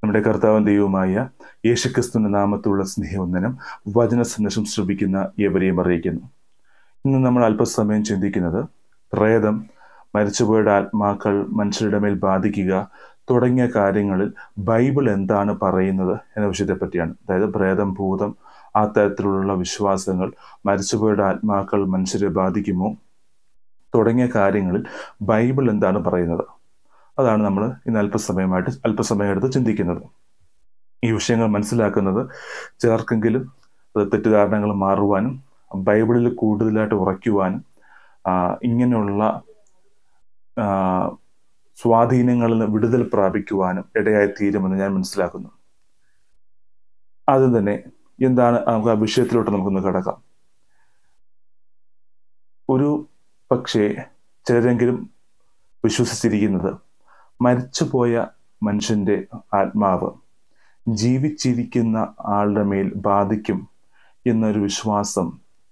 നമ്മുടെ കർത്താവൻ ദൈവമായ യേശുക്രിസ്തുവിന്റെ നാമത്തിലുള്ള സ്നേഹവന്ദനം വചന സന്ദേശം ശ്രമിക്കുന്ന ഏവരെയും അറിയിക്കുന്നു ഇന്ന് നമ്മൾ അല്പസമയം ചിന്തിക്കുന്നത് പ്രേതം മരിച്ചുപോയുടെ ആത്മാക്കൾ മനുഷ്യരുടെ മേൽ ബാധിക്കുക തുടങ്ങിയ കാര്യങ്ങളിൽ ബൈബിൾ എന്താണ് പറയുന്നത് എന്ന വിഷയത്തെ പറ്റിയാണ് അതായത് പ്രേതം ഭൂതം ആ തരത്തിലുള്ള വിശ്വാസങ്ങൾ മരിച്ചുപോയുടെ ആത്മാക്കൾ മനുഷ്യരെ ബാധിക്കുമോ തുടങ്ങിയ കാര്യങ്ങളിൽ ബൈബിൾ എന്താണ് പറയുന്നത് അതാണ് നമ്മൾ ഇന്ന് അല്പസമയമായിട്ട് അല്പസമയം എടുത്ത് ചിന്തിക്കുന്നത് ഈ വിഷയങ്ങൾ മനസ്സിലാക്കുന്നത് ചിലർക്കെങ്കിലും അത് തെറ്റിദ്ധാരണകൾ മാറുവാനും ബൈബിളിൽ കൂടുതലായിട്ട് ഉറയ്ക്കുവാനും ഇങ്ങനെയുള്ള സ്വാധീനങ്ങളിൽ നിന്ന് വിടുതൽ പ്രാപിക്കുവാനും ഇടയായി തീരുമെന്ന് ഞാൻ മനസ്സിലാക്കുന്നു ആദ്യം തന്നെ എന്താണ് നമുക്ക് ആ വിഷയത്തിലോട്ട് നമുക്കൊന്ന് കിടക്കാം ഒരു പക്ഷേ ചിലരെങ്കിലും വിശ്വസിച്ചിരിക്കുന്നത് മരിച്ചുപോയ മനുഷ്യന്റെ ആത്മാവ് ജീവിച്ചിരിക്കുന്ന ആളുടെ മേൽ ബാധിക്കും എന്നൊരു വിശ്വാസം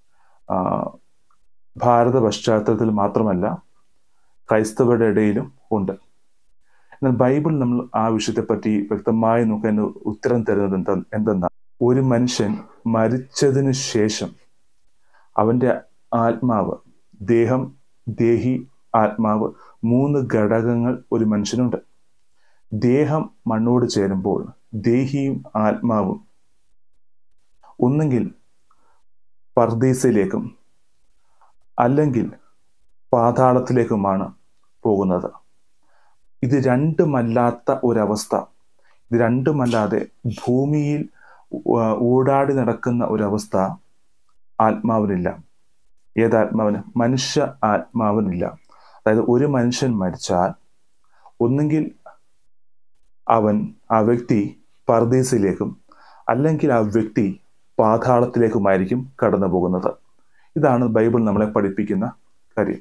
ഭാരത പശ്ചാത്തലത്തിൽ മാത്രമല്ല ക്രൈസ്തവരുടെ ഇടയിലും ഉണ്ട് എന്നാൽ ബൈബിൾ നമ്മൾ ആ വിഷയത്തെപ്പറ്റി വ്യക്തമായി നോക്കാൻ ഉത്തരം തരുന്നത് എന്താ എന്തെന്നാ ഒരു മനുഷ്യൻ മരിച്ചതിന് ശേഷം അവന്റെ ആത്മാവ് ദേഹം ദേഹി ആത്മാവ് മൂന്ന് ഘടകങ്ങൾ ഒരു മനുഷ്യനുണ്ട് ദേഹം മണ്ണോട് ചേരുമ്പോൾ ദേഹിയും ആത്മാവും ഒന്നുകിൽ പർദീസയിലേക്കും അല്ലെങ്കിൽ പാതാളത്തിലേക്കുമാണ് പോകുന്നത് ഇത് രണ്ടുമല്ലാത്ത ഒരവസ്ഥ ഇത് രണ്ടുമല്ലാതെ ഭൂമിയിൽ ഊടാടി നടക്കുന്ന ഒരവസ്ഥ ആത്മാവിനില്ല ഏതാത്മാവിന് മനുഷ്യ ആത്മാവിനില്ല അതായത് ഒരു മനുഷ്യൻ മരിച്ചാൽ ഒന്നുകിൽ അവൻ ആ വ്യക്തി പർദീസിലേക്കും അല്ലെങ്കിൽ ആ വ്യക്തി പാതാളത്തിലേക്കുമായിരിക്കും കടന്നു പോകുന്നത് ഇതാണ് ബൈബിൾ നമ്മളെ പഠിപ്പിക്കുന്ന കാര്യം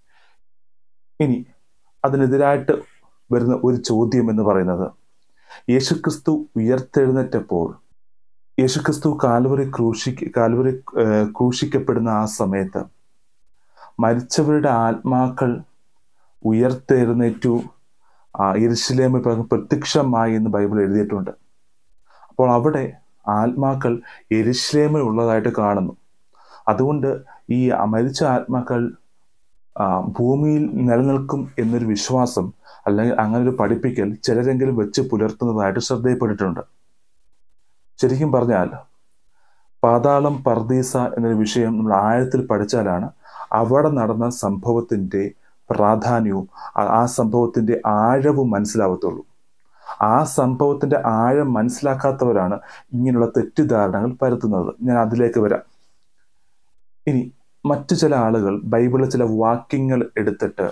ഇനി അതിനെതിരായിട്ട് വരുന്ന ഒരു ചോദ്യം എന്ന് പറയുന്നത് യേശുക്രിസ്തു ഉയർത്തെഴുന്നേറ്റപ്പോൾ യേശുക്രിസ്തു കാൽവറി ക്രൂശി കാൽവറി ക്രൂശിക്കപ്പെടുന്ന ആ സമയത്ത് മരിച്ചവരുടെ ആത്മാക്കൾ ഉയർത്തെഴുന്നേറ്റു ഇരിശിലേമിൽ പ്രത്യക്ഷമായി എന്ന് ബൈബിൾ എഴുതിയിട്ടുണ്ട് അപ്പോൾ അവിടെ ആത്മാക്കൾ എരിശിലേമിൽ ഉള്ളതായിട്ട് കാണുന്നു അതുകൊണ്ട് ഈ മരിച്ച ആത്മാക്കൾ ഭൂമിയിൽ നിലനിൽക്കും എന്നൊരു വിശ്വാസം അല്ലെങ്കിൽ അങ്ങനെ ഒരു പഠിപ്പിക്കൽ ചിലരെങ്കിലും വെച്ച് പുലർത്തുന്നതായിട്ട് ശ്രദ്ധയപ്പെട്ടിട്ടുണ്ട് ശരിക്കും പറഞ്ഞാൽ പാതാളം പർദീസ എന്നൊരു വിഷയം നമ്മൾ ആഴത്തിൽ പഠിച്ചാലാണ് അവിടെ നടന്ന സംഭവത്തിന്റെ പ്രാധാന്യവും ആ സംഭവത്തിന്റെ ആഴവും മനസ്സിലാവത്തുള്ളൂ ആ സംഭവത്തിന്റെ ആഴം മനസ്സിലാക്കാത്തവരാണ് ഇങ്ങനെയുള്ള തെറ്റിദ്ധാരണകൾ പരത്തുന്നത് ഞാൻ അതിലേക്ക് വരാം ഇനി മറ്റു ചില ആളുകൾ ബൈബിളിലെ ചില വാക്യങ്ങൾ എടുത്തിട്ട്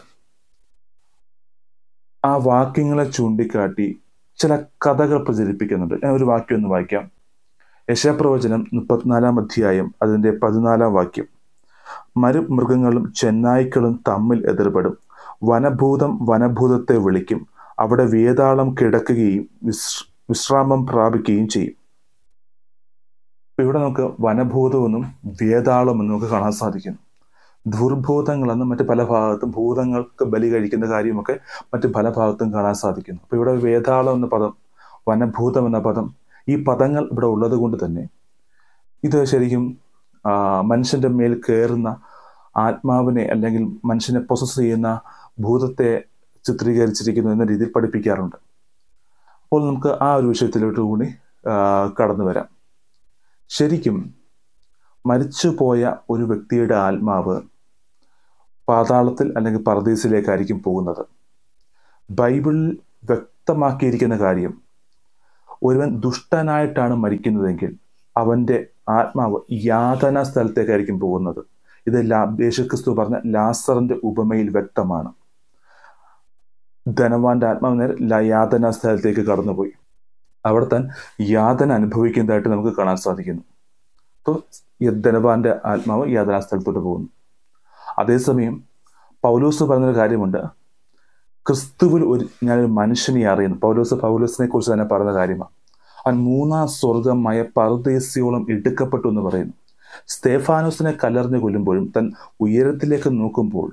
ആ വാക്യങ്ങളെ ചൂണ്ടിക്കാട്ടി ചില കഥകൾ പ്രചരിപ്പിക്കുന്നുണ്ട് ഞാൻ ഒരു വാക്യം ഒന്ന് വായിക്കാം യശാപ്രവചനം മുപ്പത്തിനാലാം അധ്യായം അതിൻ്റെ പതിനാലാം വാക്യം മരുമൃഗങ്ങളും ചെന്നായ്ക്കളും തമ്മിൽ എതിർപ്പെടും വനഭൂതം വനഭൂതത്തെ വിളിക്കും അവിടെ വേതാളം കിടക്കുകയും വിശ്രാമം പ്രാപിക്കുകയും ചെയ്യും ഇവിടെ നമുക്ക് വനഭൂതമെന്നും വേതാളമെന്നും നമുക്ക് കാണാൻ സാധിക്കുന്നു ദുർഭൂതങ്ങളെന്നും മറ്റ് പല ഭാഗത്തും ഭൂതങ്ങൾക്ക് ബലി കഴിക്കുന്ന കാര്യമൊക്കെ മറ്റ് പല ഭാഗത്തും കാണാൻ സാധിക്കുന്നു അപ്പോൾ ഇവിടെ വേതാളം എന്ന പദം വനഭൂതം എന്ന പദം ഈ പദങ്ങൾ ഇവിടെ ഉള്ളത് കൊണ്ട് തന്നെ ഇത് ശരിക്കും മനുഷ്യന്റെ മേൽ കയറുന്ന ആത്മാവിനെ അല്ലെങ്കിൽ മനുഷ്യനെ പ്രൊസസ് ചെയ്യുന്ന ഭൂതത്തെ ചിത്രീകരിച്ചിരിക്കുന്നു എന്ന രീതിയിൽ പഠിപ്പിക്കാറുണ്ട് അപ്പോൾ നമുക്ക് ആ ഒരു വിഷയത്തിലോട്ട് കൂടി കടന്നു വരാം ശരിക്കും മരിച്ചുപോയ ഒരു വ്യക്തിയുടെ ആത്മാവ് പാതാളത്തിൽ അല്ലെങ്കിൽ പർദീസിലേക്കായിരിക്കും പോകുന്നത് ബൈബിളിൽ വ്യക്തമാക്കിയിരിക്കുന്ന കാര്യം ഒരുവൻ ദുഷ്ടനായിട്ടാണ് മരിക്കുന്നതെങ്കിൽ അവന്റെ ആത്മാവ് യാതന സ്ഥലത്തേക്കായിരിക്കും പോകുന്നത് ഇത് യേശുക്രിസ്തു പറഞ്ഞ ലാസറിന്റെ ഉപമയിൽ വ്യക്തമാണ് ധനവാന്റെ ആത്മാവ് നേരെ യാതന സ്ഥലത്തേക്ക് കടന്നുപോയി അവിടെ താൻ യാതന അനുഭവിക്കുന്നതായിട്ട് നമുക്ക് കാണാൻ സാധിക്കുന്നു അപ്പോൾ ധനവാന്റെ ആത്മാവ് യാതനാ സ്ഥലത്തോട്ട് പോകുന്നു അതേസമയം പൗലോസ് പറഞ്ഞൊരു കാര്യമുണ്ട് ക്രിസ്തുവിൽ ഒരു ഞാനൊരു മനുഷ്യനെ അറിയുന്നു പൗലോസ് പൗലോസിനെ കുറിച്ച് തന്നെ പറഞ്ഞ കാര്യമാണ് അവൻ മൂന്നാം സ്വർഗമായ പരദേശിയോളം എടുക്കപ്പെട്ടു എന്ന് പറയുന്നു സ്തേഫാനോസിനെ കലർന്നു കൊല്ലുമ്പോഴും തൻ ഉയരത്തിലേക്ക് നോക്കുമ്പോൾ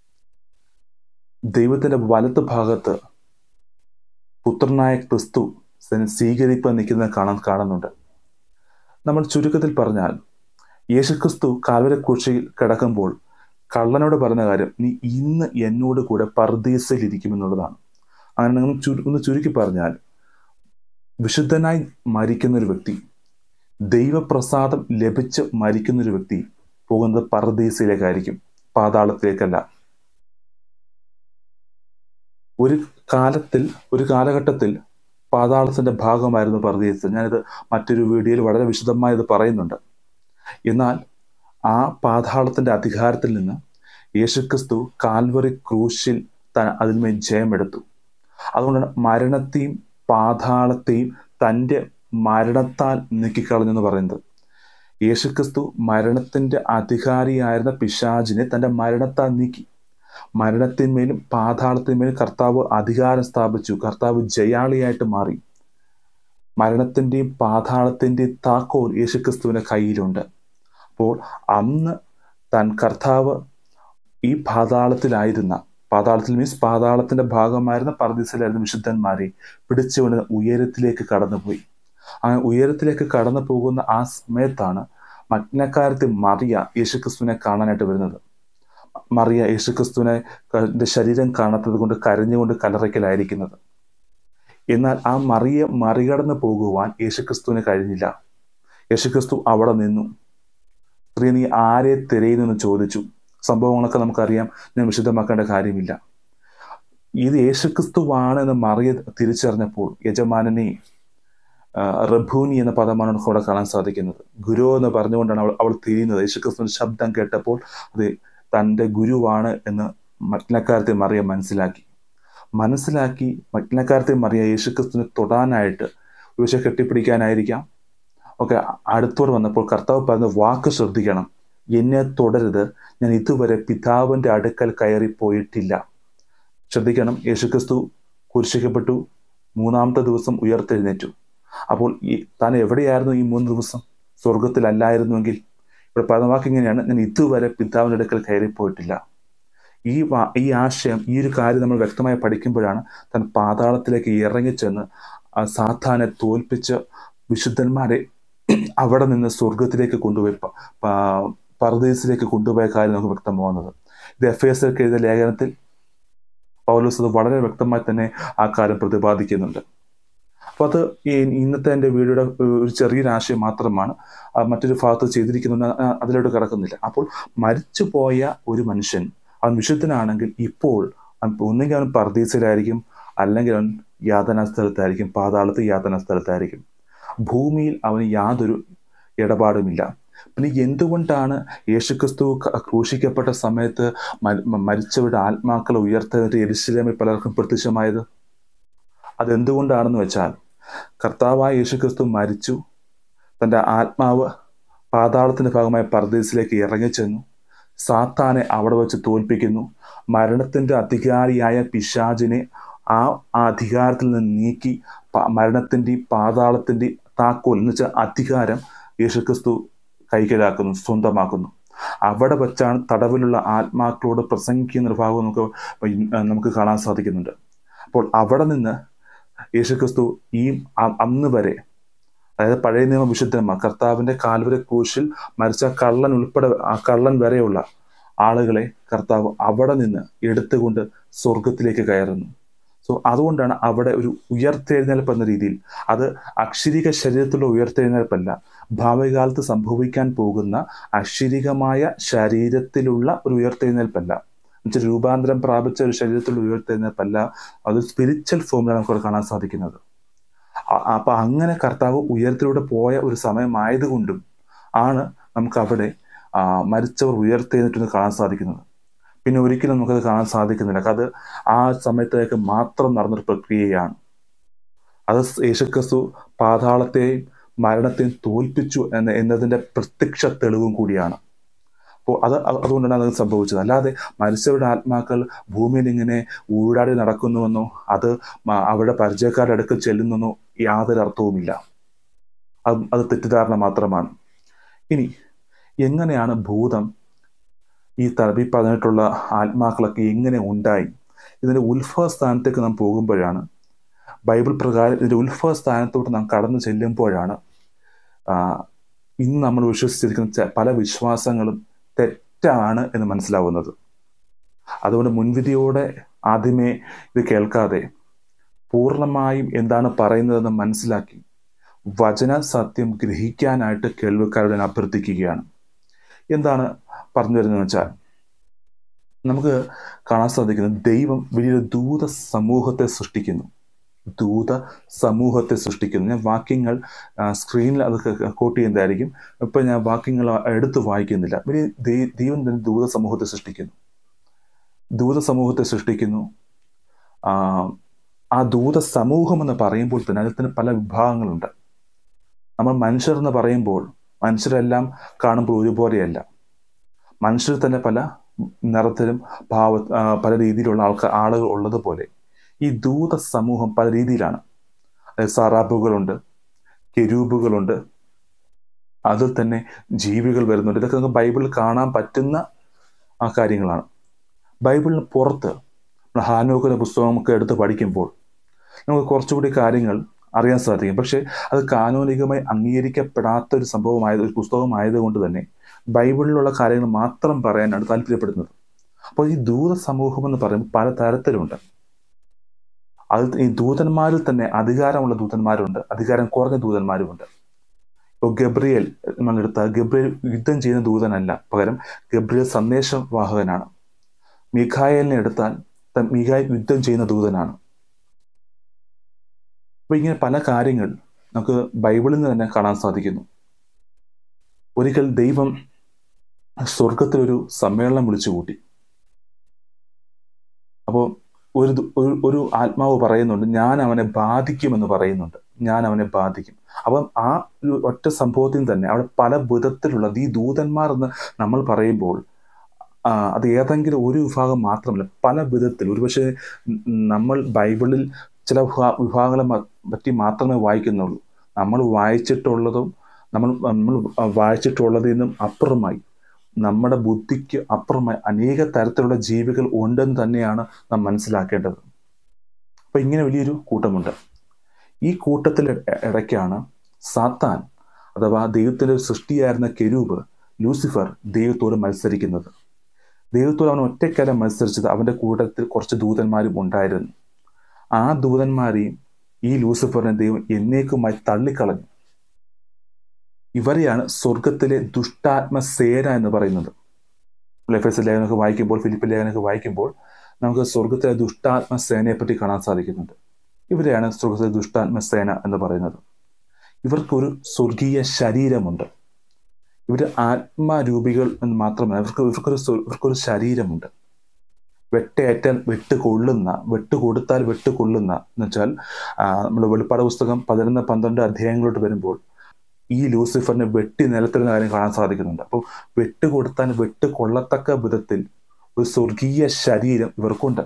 ദൈവത്തിന്റെ വലത്ത് ഭാഗത്ത് പുത്രനായ ക്രിസ്തു സ്വീകരിപ്പാൻ നിൽക്കുന്നത് കാണാൻ കാണുന്നുണ്ട് നമ്മൾ ചുരുക്കത്തിൽ പറഞ്ഞാൽ യേശുക്രിസ്തു കാൽവരക്കുഴിയിൽ കിടക്കുമ്പോൾ കള്ളനോട് പറഞ്ഞ കാര്യം നീ ഇന്ന് എന്നോട് കൂടെ പർദീസയിൽ ഇരിക്കുമെന്നുള്ളതാണ് അങ്ങനെ നിങ്ങൾ ചുരു ഒന്ന് ചുരുക്കി പറഞ്ഞാൽ വിശുദ്ധനായി മരിക്കുന്ന ഒരു വ്യക്തി ദൈവപ്രസാദം ലഭിച്ച് മരിക്കുന്ന ഒരു വ്യക്തി പോകുന്നത് പർദീസയിലേക്കായിരിക്കും പാതാളത്തിലേക്കല്ല ഒരു കാലത്തിൽ ഒരു കാലഘട്ടത്തിൽ പാതാളത്തിന്റെ ഭാഗമായിരുന്നു പർദീസ് ഞാനിത് മറ്റൊരു വീഡിയോയിൽ വളരെ വിശദമായി ഇത് പറയുന്നുണ്ട് എന്നാൽ ആ പാതാളത്തിന്റെ അധികാരത്തിൽ നിന്ന് യേശുക്രിസ്തു കാൽവറി ക്രൂശിൽ അതിന്മേൽ ജയമെടുത്തു അതുകൊണ്ടാണ് മരണത്തെയും പാതാളത്തെയും തൻ്റെ മരണത്താൽ നീക്കിക്കളഞ്ഞെന്ന് പറയുന്നത് യേശുക്രിസ്തു മരണത്തിന്റെ അധികാരിയായിരുന്ന പിശാജിനെ തൻ്റെ മരണത്താൽ നീക്കി മരണത്തിന്മേലും പാതാളത്തിന്മേലും കർത്താവ് അധികാരം സ്ഥാപിച്ചു കർത്താവ് ജയാളിയായിട്ട് മാറി മരണത്തിൻ്റെയും പാതാളത്തിൻ്റെയും താക്കോൽ യേശുക്രിസ്തുവിൻ്റെ കയ്യിലുണ്ട് അപ്പോൾ അന്ന് താൻ കർത്താവ് ഈ പാതാളത്തിലായിരുന്ന പാതാളത്തിൽ മീൻസ് പാതാളത്തിന്റെ ഭാഗമായിരുന്ന പർദീസിലായിരുന്ന വിശുദ്ധന്മാരെ പിടിച്ചുകൊണ്ട് ഉയരത്തിലേക്ക് കടന്നുപോയി അങ്ങനെ ഉയരത്തിലേക്ക് കടന്നു പോകുന്ന ആ സമയത്താണ് മഗ്നക്കാരത്തെ മറിയ യേശുക്രിസ്തുവിനെ കാണാനായിട്ട് വരുന്നത് മറിയ യേശുക്രിസ്തുവിനെ ശരീരം കാണാത്തത് കൊണ്ട് കരഞ്ഞുകൊണ്ട് കലറയ്ക്കലായിരിക്കുന്നത് എന്നാൽ ആ മറിയെ മറികടന്ന് പോകുവാൻ യേശുക്രിസ്തുവിന് കഴിഞ്ഞില്ല യേശുക്രിസ്തു അവിടെ നിന്നു സ്ത്രീ നീ ആരെ തിരയുന്നെന്ന് ചോദിച്ചു സംഭവങ്ങളൊക്കെ നമുക്കറിയാം ഞാൻ വിശദമാക്കേണ്ട കാര്യമില്ല ഇത് യേശുക്രിസ്തുവാണ് എന്ന് മറിയ തിരിച്ചറിഞ്ഞപ്പോൾ യജമാനനെ റഭൂനി എന്ന പദമാണ് നമുക്ക് അവിടെ കാണാൻ സാധിക്കുന്നത് ഗുരു എന്ന് പറഞ്ഞുകൊണ്ടാണ് അവൾ അവൾ തിരിയുന്നത് യേശുക്രിസ്തുവിന്റെ ശബ്ദം കേട്ടപ്പോൾ അത് തൻ്റെ ഗുരുവാണ് എന്ന് മഗ്നക്കാരത്തെ മറിയ മനസ്സിലാക്കി മനസ്സിലാക്കി മഗ്നക്കാരത്തെ മറിയ യേശുക്രിസ്തുവിനെ തൊടാനായിട്ട് ഒരുപക്ഷെ കെട്ടിപ്പിടിക്കാനായിരിക്കാം ഒക്കെ അടുത്തോട് വന്നപ്പോൾ കർത്താവ് പറഞ്ഞ വാക്ക് ശ്രദ്ധിക്കണം എന്നെ തുടരുത് ഞാൻ ഇതുവരെ പിതാവിൻ്റെ അടുക്കൽ കയറി പോയിട്ടില്ല ശ്രദ്ധിക്കണം യേശുക്രിസ്തു കുരിശിക്കപ്പെട്ടു മൂന്നാമത്തെ ദിവസം ഉയർത്തെഴുന്നേറ്റു അപ്പോൾ ഈ താൻ എവിടെയായിരുന്നു ഈ മൂന്ന് ദിവസം സ്വർഗത്തിലല്ലായിരുന്നുവെങ്കിൽ ഇവിടെ പറഞ്ഞ വാക്ക് ഇങ്ങനെയാണ് ഞാൻ ഇതുവരെ പിതാവിൻ്റെ അടുക്കൽ കയറിപ്പോയിട്ടില്ല ഈ ഈ ആശയം ഈ ഒരു കാര്യം നമ്മൾ വ്യക്തമായി പഠിക്കുമ്പോഴാണ് താൻ പാതാളത്തിലേക്ക് ഇറങ്ങിച്ചെന്ന് സാത്താനെ തോൽപ്പിച്ച് വിശുദ്ധന്മാരെ അവിടെ നിന്ന് സ്വർഗത്തിലേക്ക് കൊണ്ടുപോയി പർദീസിലേക്ക് കൊണ്ടുപോയ കാര്യം നമുക്ക് വ്യക്തമാവുന്നത് ഇത് എഫ് എസ് എഴുതിയ ലേഖനത്തിൽ പൗലോസ് അത് വളരെ വ്യക്തമായി തന്നെ ആ കാര്യം പ്രതിപാദിക്കുന്നുണ്ട് അപ്പോൾ അത് ഈ ഇന്നത്തെ എൻ്റെ വീഡിയോയുടെ ഒരു ചെറിയൊരു ആശയം മാത്രമാണ് മറ്റൊരു ഭാഗത്ത് ചെയ്തിരിക്കുന്ന അതിലോട്ട് കിടക്കുന്നില്ല അപ്പോൾ മരിച്ചു പോയ ഒരു മനുഷ്യൻ അവൻ വിശുദ്ധനാണെങ്കിൽ ഇപ്പോൾ ഒന്നെങ്കിൽ അവൻ പർദീസിലായിരിക്കും അല്ലെങ്കിൽ അവൻ യാതനാ സ്ഥലത്തായിരിക്കും പാതാളത്ത് യാതനാ സ്ഥലത്തായിരിക്കും ഭൂമിയിൽ അവന് യാതൊരു ഇടപാടുമില്ല പിന്നെ എന്തുകൊണ്ടാണ് യേശുക്രിസ്തു ക്രൂശിക്കപ്പെട്ട സമയത്ത് മരിച്ചവരുടെ ആത്മാക്കളെ ഉയർത്തുന്നത് എരിശിലേമിൽ പലർക്കും പ്രത്യക്ഷമായത് അതെന്തുകൊണ്ടാണെന്ന് വെച്ചാൽ കർത്താവായ യേശുക്രിസ്തു മരിച്ചു തൻ്റെ ആത്മാവ് പാതാളത്തിന്റെ ഭാഗമായ പർദീസിലേക്ക് ഇറങ്ങിച്ചെന്നു സാത്താനെ അവിടെ വെച്ച് തോൽപ്പിക്കുന്നു മരണത്തിന്റെ അധികാരിയായ പിശാജിനെ ആ അധികാരത്തിൽ നിന്ന് നീക്കി മരണത്തിൻ്റെയും പാതാളത്തിൻ്റെയും താക്കോൽ എന്ന് വെച്ചാൽ അധികാരം യേശുക്രിസ്തു കൈക്കലാക്കുന്നു സ്വന്തമാക്കുന്നു അവിടെ വെച്ചാണ് തടവിലുള്ള ആത്മാക്കളോട് പ്രസംഗിക്കുന്ന ഒരു ഭാഗം നമുക്ക് നമുക്ക് കാണാൻ സാധിക്കുന്നുണ്ട് അപ്പോൾ അവിടെ നിന്ന് യേശുക്രിസ്തു ഈ അന്ന് വരെ അതായത് പഴയ നിയമ വിശുദ്ധന്മാർ കർത്താവിന്റെ കാൽവര ക്രൂശിൽ മരിച്ച കള്ളൻ ഉൾപ്പെടെ ആ കള്ളൻ വരെയുള്ള ആളുകളെ കർത്താവ് അവിടെ നിന്ന് എടുത്തുകൊണ്ട് സ്വർഗത്തിലേക്ക് കയറുന്നു സോ അതുകൊണ്ടാണ് അവിടെ ഒരു ഉയർത്തെഴുന്നേൽപ്പ് എന്ന രീതിയിൽ അത് അക്ഷരിക ശരീരത്തിലുള്ള ഉയർത്തെഴുന്നേൽപ്പല്ല ഭാവികാലത്ത് സംഭവിക്കാൻ പോകുന്ന അക്ഷരികമായ ശരീരത്തിലുള്ള ഒരു ഉയർത്തെഴുന്നേൽപ്പല്ല എന്നുവെച്ചാൽ രൂപാന്തരം പ്രാപിച്ച ഒരു ശരീരത്തിലുള്ള ഉയർത്തെഴുന്നേൽപ്പല്ല അത് സ്പിരിച്വൽ ഫോമിലാണ് നമുക്ക് കാണാൻ സാധിക്കുന്നത് അപ്പൊ അങ്ങനെ കർത്താവ് ഉയരത്തിലൂടെ പോയ ഒരു സമയമായതുകൊണ്ടും ആണ് നമുക്ക് അവിടെ മരിച്ചവർ ഉയർത്തെഴുന്നിട്ടെന്ന് കാണാൻ സാധിക്കുന്നത് പിന്നെ ഒരിക്കലും നമുക്കത് കാണാൻ സാധിക്കുന്നില്ല അത് ആ സമയത്തേക്ക് മാത്രം നടന്നൊരു പ്രക്രിയയാണ് അത് യേശുക്രിസ്തു പാതാളത്തെയും മരണത്തെയും തോൽപ്പിച്ചു എന്ന എന്നതിൻ്റെ പ്രത്യക്ഷ തെളിവും കൂടിയാണ് അപ്പോൾ അത് അതുകൊണ്ടാണ് അത് സംഭവിച്ചത് അല്ലാതെ മരിച്ചവരുടെ ആത്മാക്കൾ ഭൂമിയിൽ ഇങ്ങനെ ഊഴാടി നടക്കുന്നുവെന്നോ അത് അവരുടെ പരിചയക്കാരുടെ അടുക്കൽ ചെല്ലുന്നെന്നോ യാതൊരു അർത്ഥവുമില്ല അത് അത് തെറ്റിദ്ധാരണ മാത്രമാണ് ഇനി എങ്ങനെയാണ് ഭൂതം ഈ തലബി പറഞ്ഞിട്ടുള്ള ആത്മാക്കളൊക്കെ എങ്ങനെ ഉണ്ടായി ഇതിൻ്റെ ഉത്ഭവ സ്ഥാനത്തേക്ക് നാം പോകുമ്പോഴാണ് ബൈബിൾ പ്രകാരം ഇതിൻ്റെ ഉത്ഭവ സ്ഥാനത്തോട്ട് നാം കടന്നു ചെല്ലുമ്പോഴാണ് ആ, ഇന്ന് നമ്മൾ വിശ്വസിച്ചിരിക്കുന്ന ചെ- പല വിശ്വാസങ്ങളും തെറ്റാണ് എന്ന് മനസ്സിലാവുന്നത് അതുകൊണ്ട് മുൻവിധിയോടെ ആദ്യമേ ഇത് കേൾക്കാതെ പൂർണ്ണമായും എന്താണ് പറയുന്നതെന്ന് മനസ്സിലാക്കി വചന സത്യം ഗ്രഹിക്കാനായിട്ട് കേൾവിക്കാരോട് ഞാൻ അഭ്യർത്ഥിക്കുകയാണ് എന്താണ് പറഞ്ഞു വരുന്നതെന്ന് വെച്ചാൽ നമുക്ക് കാണാൻ സാധിക്കുന്നത് ദൈവം വലിയൊരു ദൂത സമൂഹത്തെ സൃഷ്ടിക്കുന്നു ദൂത സമൂഹത്തെ സൃഷ്ടിക്കുന്നു ഞാൻ വാക്യങ്ങൾ ആ, സ്ക്രീനിൽ അത് കോട്ട് ചെയ്യുന്നതായിരിക്കും ഇപ്പം ഞാൻ വാക്യങ്ങൾ എടുത്ത് വായിക്കുന്നില്ല വലിയ ദൈ- ദൈവം തന്നെ ദൂത സമൂഹത്തെ സൃഷ്ടിക്കുന്നു ദൂത സമൂഹത്തെ സൃഷ്ടിക്കുന്നു ആ, ആ ദൂത സമൂഹം എന്ന് പറയുമ്പോൾ തന്നെ അതിൽ തന്നെ പല വിഭാഗങ്ങളുണ്ട് നമ്മൾ മനുഷ്യർ എന്ന് പറയുമ്പോൾ മനുഷ്യരെല്ലാം കാണുമ്പോൾ ഒരുപോലെയല്ല മനുഷ്യർ തന്നെ പല നിറത്തിലും ഭാവ ആ, പല രീതിയിലുള്ള ആൾക്കാർ ആളുകൾ ഉള്ളതുപോലെ ഈ ദൂത സമൂഹം പല രീതിയിലാണ് അതായത് സറാബുകളുണ്ട് കെരൂബുകളുണ്ട് അതിൽ തന്നെ ജീവികൾ വരുന്നുണ്ട് ഇതൊക്കെ നമുക്ക് ബൈബിളിൽ കാണാൻ പറ്റുന്ന ആ കാര്യങ്ങളാണ് ബൈബിളിന് പുറത്ത് നമ്മൾ ഹാനോക്കിന്റെ പുസ്തകമൊക്കെ എടുത്ത് പഠിക്കുമ്പോൾ നമുക്ക് കുറച്ചുകൂടി കാര്യങ്ങൾ അറിയാൻ സാധിക്കും പക്ഷേ അത് കാനോനികമായി അംഗീകരിക്കപ്പെടാത്ത ഒരു സംഭവമായത് ഒരു പുസ്തകമായതുകൊണ്ട് തന്നെ ബൈബിളിലുള്ള കാര്യങ്ങൾ മാത്രം പറയാനാണ് താല്പര്യപ്പെടുന്നത് അപ്പോൾ ഈ ദൂത സമൂഹം എന്ന് പറയുമ്പോൾ പല തരത്തിലുണ്ട് അത് ഈ ദൂതന്മാരിൽ തന്നെ അധികാരമുള്ള ദൂതന്മാരുണ്ട് അധികാരം കുറഞ്ഞ ദൂതന്മാരുമുണ്ട് ഇപ്പോൾ ഗബ്രിയേൽ നമ്മളെടുത്താൽ ഗബ്രിയേൽ യുദ്ധം ചെയ്യുന്ന ദൂതനല്ല പകരം ഗബ്രിയേൽ സന്ദേശവാഹകനാണ് മിഖായലിനെ എടുത്താൽ ത- മിഖായൽ യുദ്ധം ചെയ്യുന്ന ദൂതനാണ് അപ്പൊ ഇങ്ങനെ പല കാര്യങ്ങൾ നമുക്ക് ബൈബിളിൽ നിന്ന് തന്നെ കാണാൻ സാധിക്കുന്നു ഒരിക്കൽ ദൈവം സ്വർഗത്തിലൊരു സമ്മേളനം വിളിച്ചു കൂട്ടി അപ്പോൾ ഒരു ദു- ഒരു ഒരു ആത്മാവ് പറയുന്നുണ്ട് ഞാൻ അവനെ ബാധിക്കുമെന്ന് പറയുന്നുണ്ട് ഞാൻ അവനെ ബാധിക്കും അപ്പം ആ ഒരു ഒറ്റ സംഭവത്തിൽ തന്നെ അവിടെ പല വിധത്തിലുള്ള ഈ ദൂതന്മാർ എന്ന് നമ്മൾ പറയുമ്പോൾ ആ, അത് ഏതെങ്കിലും ഒരു വിഭാഗം മാത്രമല്ല പല വിധത്തിൽ ഒരുപക്ഷെ ഉം നമ്മൾ ബൈബിളിൽ ചില വിഭാ- വിഭാഗങ്ങളെ മ- പറ്റി മാത്രമേ വായിക്കുന്നുള്ളൂ നമ്മൾ വായിച്ചിട്ടുള്ളതും നമ്മൾ നമ്മൾ വായിച്ചിട്ടുള്ളതിൽ നിന്നും അപ്പുറമായി നമ്മുടെ ബുദ്ധിക്ക് അപ്പുറമായി അനേക തരത്തിലുള്ള ജീവികൾ ഉണ്ടെന്ന് തന്നെയാണ് നാം മനസ്സിലാക്കേണ്ടത് അപ്പൊ ഇങ്ങനെ വലിയൊരു കൂട്ടമുണ്ട് ഈ കൂട്ടത്തിൽ ഇട- ഇടയ്ക്കാണ് സാത്താൻ അഥവാ ദൈവത്തിന്റെ ഒരു സൃഷ്ടിയായിരുന്ന കെരൂബ് ലൂസിഫർ ദൈവത്തോട് മത്സരിക്കുന്നത് ദൈവത്തോട് അവൻ ഒറ്റയ്ക്കല്ല മത്സരിച്ചത് അവന്റെ കൂട്ടത്തിൽ കുറച്ച് ദൂതന്മാരും ഉണ്ടായിരുന്നു ആ ദൂതന്മാരെയും ഈ ലൂസിഫറിനെ ദൈവം എന്നേക്കുമായി തള്ളിക്കളഞ്ഞു ഇവരെയാണ് സ്വർഗത്തിലെ ദുഷ്ടാത്മസേന എന്ന് പറയുന്നത് എഫ് ലേഖനമൊക്കെ വായിക്കുമ്പോൾ ഫിലിപ്പ് ലേഖനമൊക്കെ വായിക്കുമ്പോൾ നമുക്ക് സ്വർഗത്തിലെ ദുഷ്ടാത്മസേനയെ പറ്റി കാണാൻ സാധിക്കുന്നുണ്ട് ഇവരെയാണ് സ്വർഗത്തിലെ ദുഷ്ടാത്മസേന എന്ന് പറയുന്നത് ഇവർക്കൊരു സ്വർഗീയ ശരീരമുണ്ട് ഇവർ ആത്മാരൂപികൾ എന്ന് മാത്രമല്ല ഇവർക്ക് ഇവർക്കൊരു സ്വ- ഇവർക്കൊരു ശരീരമുണ്ട് വെട്ടേറ്റാൽ വെട്ട് കൊള്ളുന്ന വെട്ട് കൊടുത്താൽ വെട്ട് കൊള്ളുന്ന എന്ന് വെച്ചാൽ നമ്മൾ വെളിപ്പാട് പുസ്തകം പതിനൊന്ന് പന്ത്രണ്ട് അധ്യായങ്ങളോട്ട് വരുമ്പോൾ ഈ ലൂസിഫറിനെ വെട്ടി നിലത്തിരുന്ന കാര്യം കാണാൻ സാധിക്കുന്നുണ്ട് അപ്പോൾ വെട്ട് കൊടുത്താൽ വെട്ട് കൊള്ളത്തക്ക വിധത്തിൽ ഒരു സ്വർഗീയ ശരീരം ഇവർക്കുണ്ട്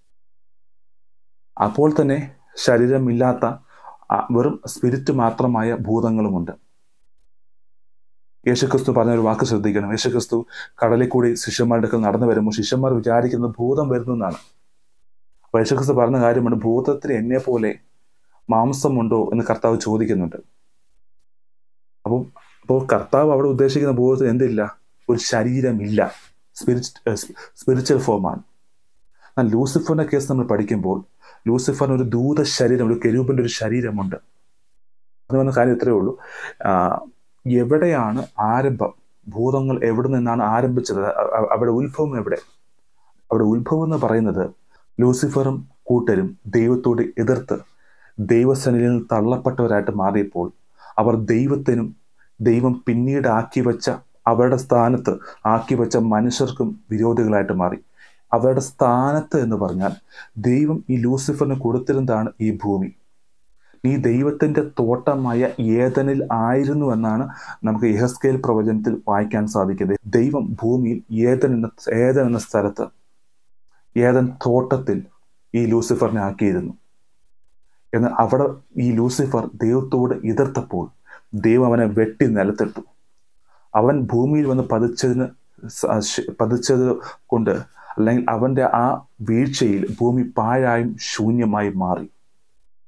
അപ്പോൾ തന്നെ ശരീരമില്ലാത്ത ആ, വെറും സ്പിരിറ്റ് മാത്രമായ ഭൂതങ്ങളുമുണ്ട് യേശുക്രിസ്തു പറഞ്ഞ ഒരു വാക്ക് ശ്രദ്ധിക്കണം യേശുക്രിസ്തു കടലിൽ കൂടി ശിഷ്യന്മാരുടെ അടുക്കൽ നടന്നു വരുമ്പോൾ ശിഷ്യന്മാർ വിചാരിക്കുന്നത് ഭൂതം വരുന്നു എന്നാണ് അപ്പോൾ യേശുക്രിസ്തു പറഞ്ഞ കാര്യമാണ് ഭൂതത്തിന് എന്നെ പോലെ മാംസമുണ്ടോ എന്ന് കർത്താവ് ചോദിക്കുന്നുണ്ട് അപ്പോൾ അപ്പോൾ കർത്താവ് അവിടെ ഉദ്ദേശിക്കുന്ന ഭൂതത്തിന് എന്തില്ല ഒരു ശരീരമില്ല സ്പിരിറ്റ് സ്പിരിച്വൽ ഫോമാണ് എന്നാൽ ലൂസിഫറിന്റെ കേസ് നമ്മൾ പഠിക്കുമ്പോൾ ലൂസിഫറിന് ഒരു ദൂത ശരീരം ഒരു കെരൂപിന്റെ ഒരു ശരീരമുണ്ട് അത് വന്ന കാര്യം ഇത്രയേ ഉള്ളൂ ആ, എവിടെയാണ് ആരംഭം ഭൂതങ്ങൾ എവിടെ നിന്നാണ് ആരംഭിച്ചത് അ- അ- അവിടെ ഉത്ഭവം എവിടെ അവിടെ ഉത്ഭവം എന്ന് പറയുന്നത് ലൂസിഫറും കൂട്ടരും ദൈവത്തോട് എതിർത്ത് ദൈവസനിൽ നിന്ന് തള്ളപ്പെട്ടവരായിട്ട് മാറിയപ്പോൾ അവർ ദൈവത്തിനും ദൈവം പിന്നീട് ആക്കി വെച്ച അവരുടെ സ്ഥാനത്ത് ആക്കി വെച്ച മനുഷ്യർക്കും വിരോധികളായിട്ട് മാറി അവരുടെ സ്ഥാനത്ത് എന്ന് പറഞ്ഞാൽ ദൈവം ഈ ലൂസിഫറിന് കൊടുത്തിരുന്നതാണ് ഈ ഭൂമി നീ ദൈവത്തിന്റെ തോട്ടമായ ഏതനിൽ ആയിരുന്നു എന്നാണ് നമുക്ക് യഹസ്കേൽ പ്രവചനത്തിൽ വായിക്കാൻ സാധിക്കുന്നത് ദൈവം ഭൂമിയിൽ ഏതൻ എന്ന ഏതൻ എന്ന സ്ഥലത്ത് ഏതൻ തോട്ടത്തിൽ ഈ ലൂസിഫറിനെ ആക്കിയിരുന്നു എന്നാൽ അവിടെ ഈ ലൂസിഫർ ദൈവത്തോട് എതിർത്തപ്പോൾ ദൈവം അവനെ വെട്ടി നിലത്തിട്ടു അവൻ ഭൂമിയിൽ വന്ന് പതിച്ചതിന് സ- ശ- പതിച്ചത് കൊണ്ട് അല്ലെങ്കിൽ അവന്റെ ആ വീഴ്ചയിൽ ഭൂമി പാഴായും ശൂന്യമായും മാറി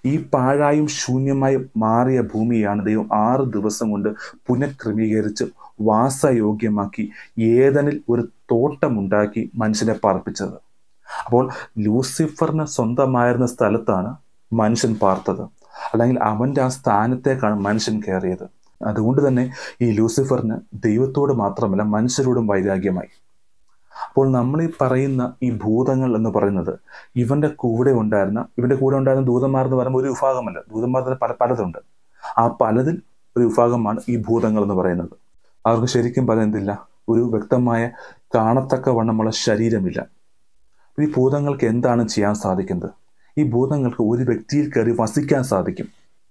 ഈ പാഴായും ശൂന്യമായും മാറിയ ഭൂമിയാണ് ദൈവം ആറ് ദിവസം കൊണ്ട് പുനഃക്രമീകരിച്ച് വാസയോഗ്യമാക്കി ഏതനിൽ ഒരു തോട്ടമുണ്ടാക്കി മനുഷ്യനെ പാർപ്പിച്ചത് അപ്പോൾ ലൂസിഫറിന് സ്വന്തമായിരുന്ന സ്ഥലത്താണ് മനുഷ്യൻ പാർത്തത് അല്ലെങ്കിൽ അവൻ്റെ ആ സ്ഥാനത്തേക്കാണ് മനുഷ്യൻ കയറിയത് അതുകൊണ്ട് തന്നെ ഈ ലൂസിഫറിന് ദൈവത്തോട് മാത്രമല്ല മനുഷ്യരോടും വൈരാഗ്യമായി അപ്പോൾ നമ്മൾ ഈ പറയുന്ന ഈ ഭൂതങ്ങൾ എന്ന് പറയുന്നത് ഇവന്റെ കൂടെ ഉണ്ടായിരുന്ന ഇവന്റെ കൂടെ ഉണ്ടായിരുന്ന ദൂതന്മാർ എന്ന് പറയുമ്പോൾ ഒരു വിഭാഗമല്ല ദൂതന്മാർ തന്നെ പല പലതുണ്ട് ആ പലതിൽ ഒരു വിഭാഗമാണ് ഈ ഭൂതങ്ങൾ എന്ന് പറയുന്നത് അവർക്ക് ശരിക്കും പറയുന്നില്ല ഒരു വ്യക്തമായ കാണത്തക്ക വണ്ണമുള്ള ശരീരമില്ല ഈ ഭൂതങ്ങൾക്ക് എന്താണ് ചെയ്യാൻ സാധിക്കുന്നത് ഈ ഭൂതങ്ങൾക്ക് ഒരു വ്യക്തിയിൽ കയറി വസിക്കാൻ സാധിക്കും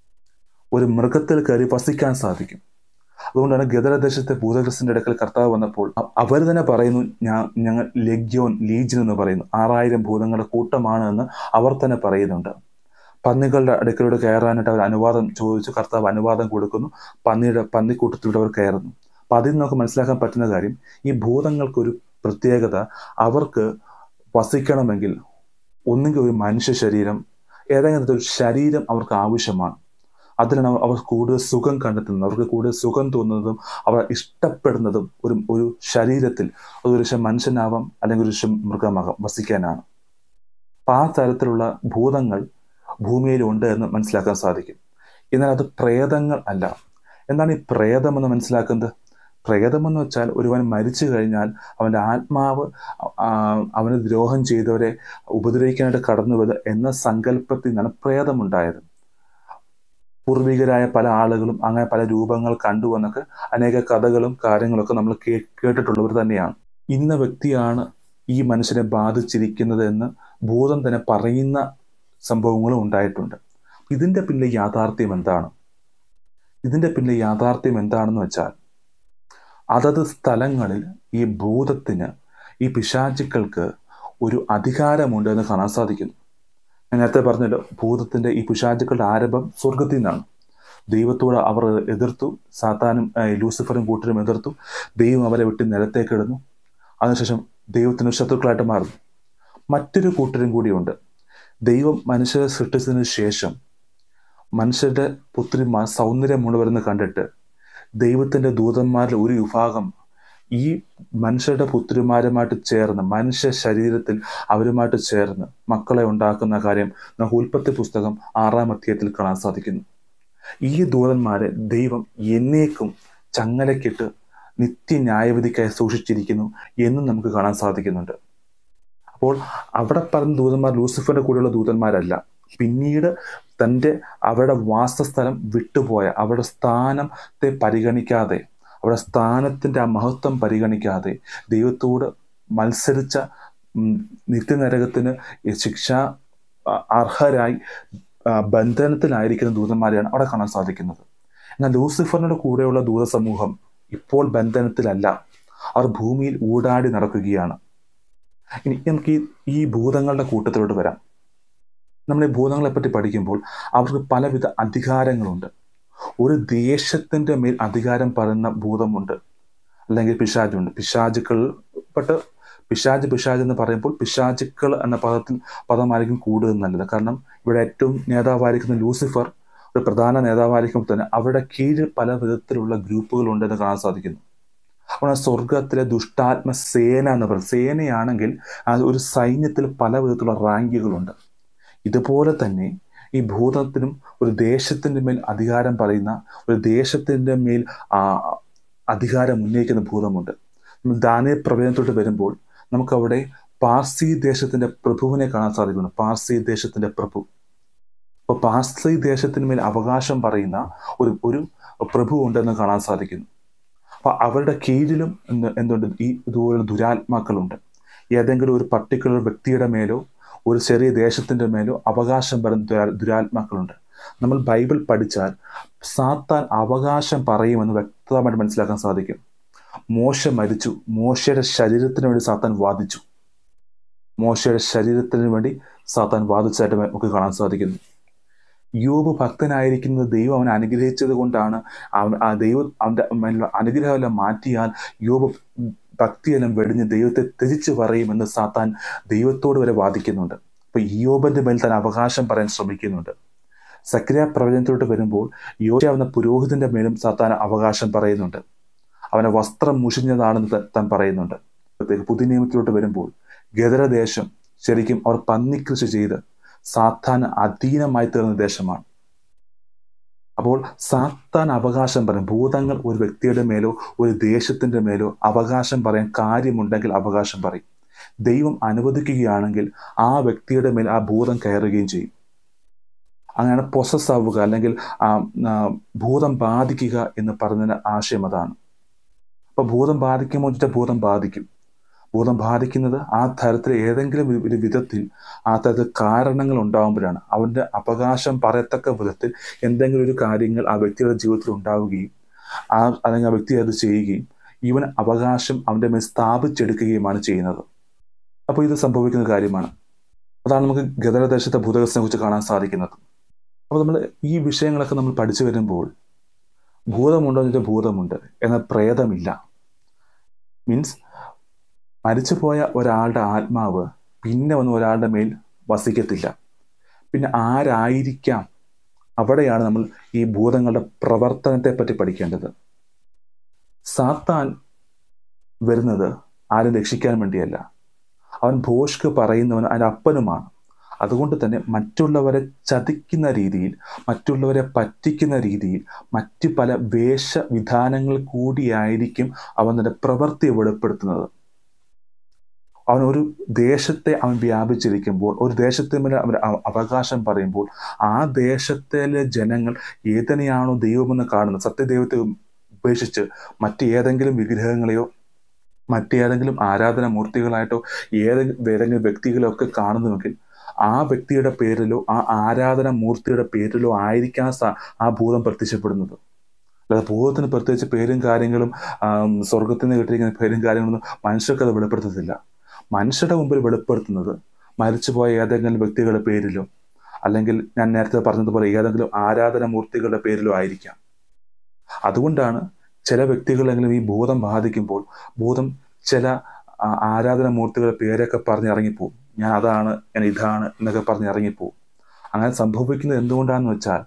ഒരു മൃഗത്തിൽ കയറി വസിക്കാൻ സാധിക്കും അതുകൊണ്ടാണ് ഗദരദേശത്തെ ഭൂതഗ്രസ്തിന്റെ ഇടക്കൽ കർത്താവ് വന്നപ്പോൾ അവർ തന്നെ പറയുന്നു ഞാൻ ഞങ്ങൾ ലഗ്യോൻ ലീജിൻ എന്ന് പറയുന്നു ആറായിരം ഭൂതങ്ങളുടെ കൂട്ടമാണ് എന്ന് അവർ തന്നെ പറയുന്നുണ്ട് പന്നികളുടെ അടുക്കലൂടെ കയറാനായിട്ട് അവർ അനുവാദം ചോദിച്ചു കർത്താവ് അനുവാദം കൊടുക്കുന്നു പന്നിയുടെ പന്നിക്കൂട്ടത്തിലൂടെ അവർ കയറുന്നു അപ്പം അതിൽ നമുക്ക് മനസ്സിലാക്കാൻ പറ്റുന്ന കാര്യം ഈ ഭൂതങ്ങൾക്കൊരു പ്രത്യേകത അവർക്ക് വസിക്കണമെങ്കിൽ ഒന്നുകിൽ ഒരു മനുഷ്യ ശരീരം ഏതെങ്കിലും ഒരു ശരീരം അവർക്ക് ആവശ്യമാണ് അതിലാണ് അവർ കൂടുതൽ സുഖം കണ്ടെത്തുന്നത് അവർക്ക് കൂടുതൽ സുഖം തോന്നുന്നതും അവർ ഇഷ്ടപ്പെടുന്നതും ഒരു ഒരു ശരീരത്തിൽ അതൊരു പക്ഷെ മനുഷ്യനാവാം അല്ലെങ്കിൽ ഒരു മൃഗമാകാം വസിക്കാനാണ് അപ്പം ആ തരത്തിലുള്ള ഭൂതങ്ങൾ ഭൂമിയിലുണ്ട് എന്ന് മനസ്സിലാക്കാൻ സാധിക്കും എന്നാൽ അത് പ്രേതങ്ങൾ അല്ല എന്താണ് ഈ പ്രേതം എന്ന് മനസ്സിലാക്കുന്നത് പ്രേതമെന്ന് വെച്ചാൽ ഒരുവൻ മരിച്ചു കഴിഞ്ഞാൽ അവൻ്റെ ആത്മാവ് അവന് ദ്രോഹം ചെയ്തവരെ ഉപദ്രവിക്കാനായിട്ട് കടന്നു വരിക എന്ന സങ്കല്പത്തിൽ നിന്നാണ് പ്രേതമുണ്ടായത് പൂർവികരായ പല ആളുകളും അങ്ങനെ പല രൂപങ്ങൾ കണ്ടുവെന്നൊക്കെ അനേക കഥകളും കാര്യങ്ങളൊക്കെ നമ്മൾ കേ കേട്ടിട്ടുള്ളവർ തന്നെയാണ് ഇന്ന വ്യക്തിയാണ് ഈ മനുഷ്യനെ ബാധിച്ചിരിക്കുന്നത് എന്ന് ഭൂതം തന്നെ പറയുന്ന സംഭവങ്ങളും ഉണ്ടായിട്ടുണ്ട് ഇതിൻ്റെ പിന്നിലെ യാഥാർത്ഥ്യം എന്താണ് ഇതിൻ്റെ പിന്നിലെ യാഥാർത്ഥ്യം എന്താണെന്ന് വെച്ചാൽ അതത് സ്ഥലങ്ങളിൽ ഈ ഭൂതത്തിന് ഈ പിശാചുക്കൾക്ക് ഒരു അധികാരമുണ്ട് എന്ന് കാണാൻ സാധിക്കുന്നു ഞാൻ നേരത്തെ പറഞ്ഞല്ലോ ഭൂതത്തിന്റെ ഈ പിശാചുക്കളുടെ ആരംഭം സ്വർഗത്തിൽ നിന്നാണ് ദൈവത്തോട് അവർ എതിർത്തു സാത്താനും ലൂസിഫറും കൂട്ടരും എതിർത്തു ദൈവം അവരെ വിട്ട് നിലത്തേക്ക് ഇടുന്നു അതിനുശേഷം ദൈവത്തിന് ശത്രുക്കളായിട്ട് മാറുന്നു മറ്റൊരു കൂട്ടരും കൂടിയുണ്ട് ദൈവം മനുഷ്യരെ സൃഷ്ടിച്ചതിന് ശേഷം മനുഷ്യരുടെ പുത്രിമാർ സൗന്ദര്യമുള്ളവരെന്ന് കണ്ടിട്ട് ദൈവത്തിന്റെ ദൂതന്മാരിൽ ഒരു വിഭാഗം ഈ മനുഷ്യരുടെ പുത്രിമാരുമായിട്ട് ചേർന്ന് മനുഷ്യ ശരീരത്തിൽ അവരുമായിട്ട് ചേർന്ന് മക്കളെ ഉണ്ടാക്കുന്ന കാര്യം നമുക്ക് ഉൽപ്പത്തി പുസ്തകം ആറാം അധ്യായത്തിൽ കാണാൻ സാധിക്കുന്നു ഈ ദൂതന്മാരെ ദൈവം എന്നേക്കും ചങ്ങലക്കിട്ട് നിത്യ ന്യായവിധിക്കായി സൂക്ഷിച്ചിരിക്കുന്നു എന്നും നമുക്ക് കാണാൻ സാധിക്കുന്നുണ്ട് അപ്പോൾ അവിടെ പറഞ്ഞ ദൂതന്മാർ ലൂസിഫറിന്റെ കൂടെയുള്ള ദൂതന്മാരല്ല പിന്നീട് തൻ്റെ അവരുടെ വാസസ്ഥലം വിട്ടുപോയ അവരുടെ സ്ഥാനത്തെ പരിഗണിക്കാതെ അവരുടെ സ്ഥാനത്തിൻ്റെ ആ മഹത്വം പരിഗണിക്കാതെ ദൈവത്തോട് മത്സരിച്ച നിത്യനരകത്തിന് ശിക്ഷ അർഹരായി ബന്ധനത്തിലായിരിക്കുന്ന ദൂതന്മാരെയാണ് അവിടെ കാണാൻ സാധിക്കുന്നത് എന്നാൽ ലൂസിഫറിന്റെ കൂടെയുള്ള ദൂതസമൂഹം ഇപ്പോൾ ബന്ധനത്തിലല്ല അവർ ഭൂമിയിൽ ഊടാടി നടക്കുകയാണ് ഇനി നമുക്ക് ഈ ഭൂതങ്ങളുടെ കൂട്ടത്തിലോട്ട് വരാം നമ്മൾ ഈ ഭൂതങ്ങളെപ്പറ്റി പഠിക്കുമ്പോൾ അവർക്ക് പലവിധ അധികാരങ്ങളുണ്ട് ഒരു ദേശത്തിൻ്റെ മേൽ അധികാരം പറയുന്ന ഭൂതമുണ്ട് അല്ലെങ്കിൽ പിശാചുണ്ട് പിശാചുക്കൾ പെട്ട് പിശാജ് പിശാജ് എന്ന് പറയുമ്പോൾ പിശാചുക്കൾ എന്ന പദത്തിൽ പദമായിരിക്കും കൂടുതൽ നല്ലത് കാരണം ഇവിടെ ഏറ്റവും നേതാവായിരിക്കുന്ന ലൂസിഫർ ഒരു പ്രധാന നേതാവായിരിക്കുമ്പോൾ തന്നെ അവരുടെ കീഴിൽ പല വിധത്തിലുള്ള ഗ്രൂപ്പുകൾ ഉണ്ടെന്ന് കാണാൻ സാധിക്കുന്നു അപ്പോൾ സ്വർഗത്തിലെ ദുഷ്ടാത്മ സേന എന്ന് പറയും സേനയാണെങ്കിൽ അത് ഒരു സൈന്യത്തിൽ പല വിധത്തിലുള്ള റാങ്കുകളുണ്ട് ഇതുപോലെ തന്നെ ഈ ഭൂതത്തിനും ഒരു ദേശത്തിൻ്റെ മേൽ അധികാരം പറയുന്ന ഒരു ദേശത്തിൻ്റെ മേൽ അധികാരം ഉന്നയിക്കുന്ന ഭൂതമുണ്ട് നമ്മൾ ദാനേ പ്രവചനത്തോട്ട് വരുമ്പോൾ നമുക്കവിടെ പാർസി ദേശത്തിന്റെ പ്രഭുവിനെ കാണാൻ സാധിക്കുന്നു പാർസി ദേശത്തിന്റെ പ്രഭു അപ്പോൾ പാർസി ദേശത്തിന് മേൽ അവകാശം പറയുന്ന ഒരു ഒരു പ്രഭു ഉണ്ടെന്ന് കാണാൻ സാധിക്കുന്നു അപ്പൊ അവരുടെ കീഴിലും എന്ത് എന്തുണ്ട് ഈ ഇതുപോലെ ദുരാത്മാക്കളുണ്ട് ഏതെങ്കിലും ഒരു പർട്ടിക്കുലർ വ്യക്തിയുടെ മേലോ ഒരു ചെറിയ ദേശത്തിന്റെ മേലോ അവകാശം പറയുന്ന ദുരാ ദുരാത്മാക്കളുണ്ട് നമ്മൾ ബൈബിൾ പഠിച്ചാൽ സാത്താൻ അവകാശം പറയുമെന്ന് വ്യക്തമായിട്ട് മനസ്സിലാക്കാൻ സാധിക്കും മോശ മരിച്ചു മോശയുടെ ശരീരത്തിന് വേണ്ടി സാത്താൻ വാദിച്ചു മോശയുടെ ശരീരത്തിന് വേണ്ടി സാത്താൻ വാദിച്ചായിട്ട് നമുക്ക് കാണാൻ സാധിക്കുന്നു യോബ് ഭക്തനായിരിക്കുന്നത് ദൈവം അവനെ അനുഗ്രഹിച്ചത് കൊണ്ടാണ് അവൻ ആ ദൈവം അവൻ്റെ അനുഗ്രഹമെല്ലാം മാറ്റിയാൽ യോബ് ഭക്തിയെല്ലാം വെടിഞ്ഞ് ദൈവത്തെ ത്യജിച്ചു പറയുമെന്ന് സാത്താൻ ദൈവത്തോട് വരെ വാദിക്കുന്നുണ്ട് അപ്പൊ യോബന്റെ മേൽ താൻ അവകാശം പറയാൻ ശ്രമിക്കുന്നുണ്ട് സക്രിയ പ്രവചനത്തിലോട്ട് വരുമ്പോൾ യോശാവെന്ന പുരോഹിതന്റെ മേലും സാത്താൻ അവകാശം പറയുന്നുണ്ട് അവനെ വസ്ത്രം മുഷിഞ്ഞതാണെന്ന് താൻ പറയുന്നുണ്ട് പുതിയ നിയമത്തിലോട്ട് വരുമ്പോൾ ഗദരദേശം ശരിക്കും അവർ പന്നിക്കൃഷി ചെയ്ത് സാത്താൻ അധീനമായി തീർന്ന ദേശമാണ് അപ്പോൾ സാത്താൻ അവകാശം പറയും ഭൂതങ്ങൾ ഒരു വ്യക്തിയുടെ മേലോ ഒരു ദേശത്തിന്റെ മേലോ അവകാശം പറയാൻ കാര്യമുണ്ടെങ്കിൽ അവകാശം പറയും ദൈവം അനുവദിക്കുകയാണെങ്കിൽ ആ വ്യക്തിയുടെ മേൽ ആ ഭൂതം കയറുകയും ചെയ്യും അങ്ങനെ പൊസസ് ആവുക അല്ലെങ്കിൽ ഭൂതം ബാധിക്കുക എന്ന് പറഞ്ഞതിന് ആശയം അതാണ് അപ്പൊ ഭൂതം ബാധിക്കുമ്പോൾ വെച്ചാൽ ഭൂതം ബാധിക്കും ഭൂതം ബാധിക്കുന്നത് ആ തരത്തിൽ ഏതെങ്കിലും ഒരു വിധത്തിൽ ആ തരത്തിൽ കാരണങ്ങൾ ഉണ്ടാകുമ്പോഴാണ് അവന്റെ അവകാശം പറയത്തക്ക വിധത്തിൽ എന്തെങ്കിലും ഒരു കാര്യങ്ങൾ ആ വ്യക്തിയുടെ ജീവിതത്തിൽ ഉണ്ടാവുകയും ആ അല്ലെങ്കിൽ ആ വ്യക്തി അത് ചെയ്യുകയും ഇവൻ അവകാശം അവന്റെ മേൽ സ്ഥാപിച്ചെടുക്കുകയുമാണ് ചെയ്യുന്നത് അപ്പോൾ ഇത് സംഭവിക്കുന്ന കാര്യമാണ് അതാണ് നമുക്ക് ഗദരദേശത്തെ ഭൂതകസിനെ കുറിച്ച് കാണാൻ സാധിക്കുന്നത് അപ്പോൾ നമ്മൾ ഈ വിഷയങ്ങളൊക്കെ നമ്മൾ പഠിച്ചു വരുമ്പോൾ ഭൂതമുണ്ടോ എന്ന് വെച്ചാൽ ഭൂതമുണ്ട് എന്നാൽ പ്രേതമില്ല മീൻസ് മരിച്ചുപോയ ഒരാളുടെ ആത്മാവ് പിന്നെ വന്ന് ഒരാളുടെ മേൽ വസിക്കത്തില്ല പിന്നെ ആരായിരിക്കാം അവിടെയാണ് നമ്മൾ ഈ ഭൂതങ്ങളുടെ പ്രവർത്തനത്തെ പറ്റി പഠിക്കേണ്ടത് സാത്താൻ വരുന്നത് ആരും രക്ഷിക്കാൻ വേണ്ടിയല്ല അവൻ ഭോഷ്ക്ക് പറയുന്നവൻ അതിൻ്റെ അപ്പനുമാണ് അതുകൊണ്ട് തന്നെ മറ്റുള്ളവരെ ചതിക്കുന്ന രീതിയിൽ മറ്റുള്ളവരെ പറ്റിക്കുന്ന രീതിയിൽ മറ്റു പല വേഷവിധാനങ്ങൾ കൂടിയായിരിക്കും അവൻ തന്റെ പ്രവൃത്തി വെളിപ്പെടുത്തുന്നത് അവൻ ഒരു ദേശത്തെ അവൻ വ്യാപിച്ചിരിക്കുമ്പോൾ ഒരു ദേശത്തെ മേലെ അവൻ അവകാശം പറയുമ്പോൾ ആ ദേശത്തിലെ ജനങ്ങൾ ഏതിനെയാണോ ദൈവമെന്ന് കാണുന്നത് സത്യദൈവത്തെ ഉപേക്ഷിച്ച് മറ്റ് ഏതെങ്കിലും വിഗ്രഹങ്ങളെയോ മറ്റേതെങ്കിലും ആരാധന മൂർത്തികളായിട്ടോ ഏതെങ്കിലും ഏതെങ്കിലും വ്യക്തികളോ ഒക്കെ കാണുന്നുവെങ്കിൽ ആ വ്യക്തിയുടെ പേരിലോ ആ ആരാധന മൂർത്തിയുടെ പേരിലോ ആയിരിക്കാൻ ആ ഭൂതം പ്രത്യക്ഷപ്പെടുന്നത് അല്ലാതെ ഭൂതത്തിന് പ്രത്യേകിച്ച് പേരും കാര്യങ്ങളും സ്വർഗത്തിൽ നിന്ന് കിട്ടിയിരിക്കുന്ന പേരും കാര്യങ്ങളൊന്നും മനുഷ്യർക്ക് അത് വെളിപ്പെടുത്തത്തില്ല മനുഷ്യരുടെ മുമ്പിൽ വെളിപ്പെടുത്തുന്നത് മരിച്ചുപോയ ഏതെങ്കിലും വ്യക്തികളുടെ പേരിലോ അല്ലെങ്കിൽ ഞാൻ നേരത്തെ പറഞ്ഞതുപോലെ ഏതെങ്കിലും ആരാധന മൂർത്തികളുടെ പേരിലോ ആയിരിക്കാം അതുകൊണ്ടാണ് ചില വ്യക്തികളെങ്കിലും ഈ ഭൂതം ബാധിക്കുമ്പോൾ ഭൂതം ചില ആരാധന മൂർത്തികളുടെ പേരൊക്കെ പറഞ്ഞ് ഇറങ്ങിപ്പോവും ഞാൻ അതാണ് ഞാൻ ഇതാണ് എന്നൊക്കെ പറഞ്ഞ് ഇറങ്ങിപ്പോവും അങ്ങനെ സംഭവിക്കുന്നത് എന്തുകൊണ്ടാണെന്ന് വെച്ചാൽ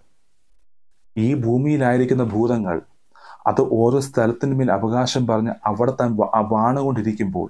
ഈ ഭൂമിയിലായിരിക്കുന്ന ഭൂതങ്ങൾ അത് ഓരോ സ്ഥലത്തിൻ്റെ മേൽ അവകാശം പറഞ്ഞ് അവിടെ താൻ വാണുകൊണ്ടിരിക്കുമ്പോൾ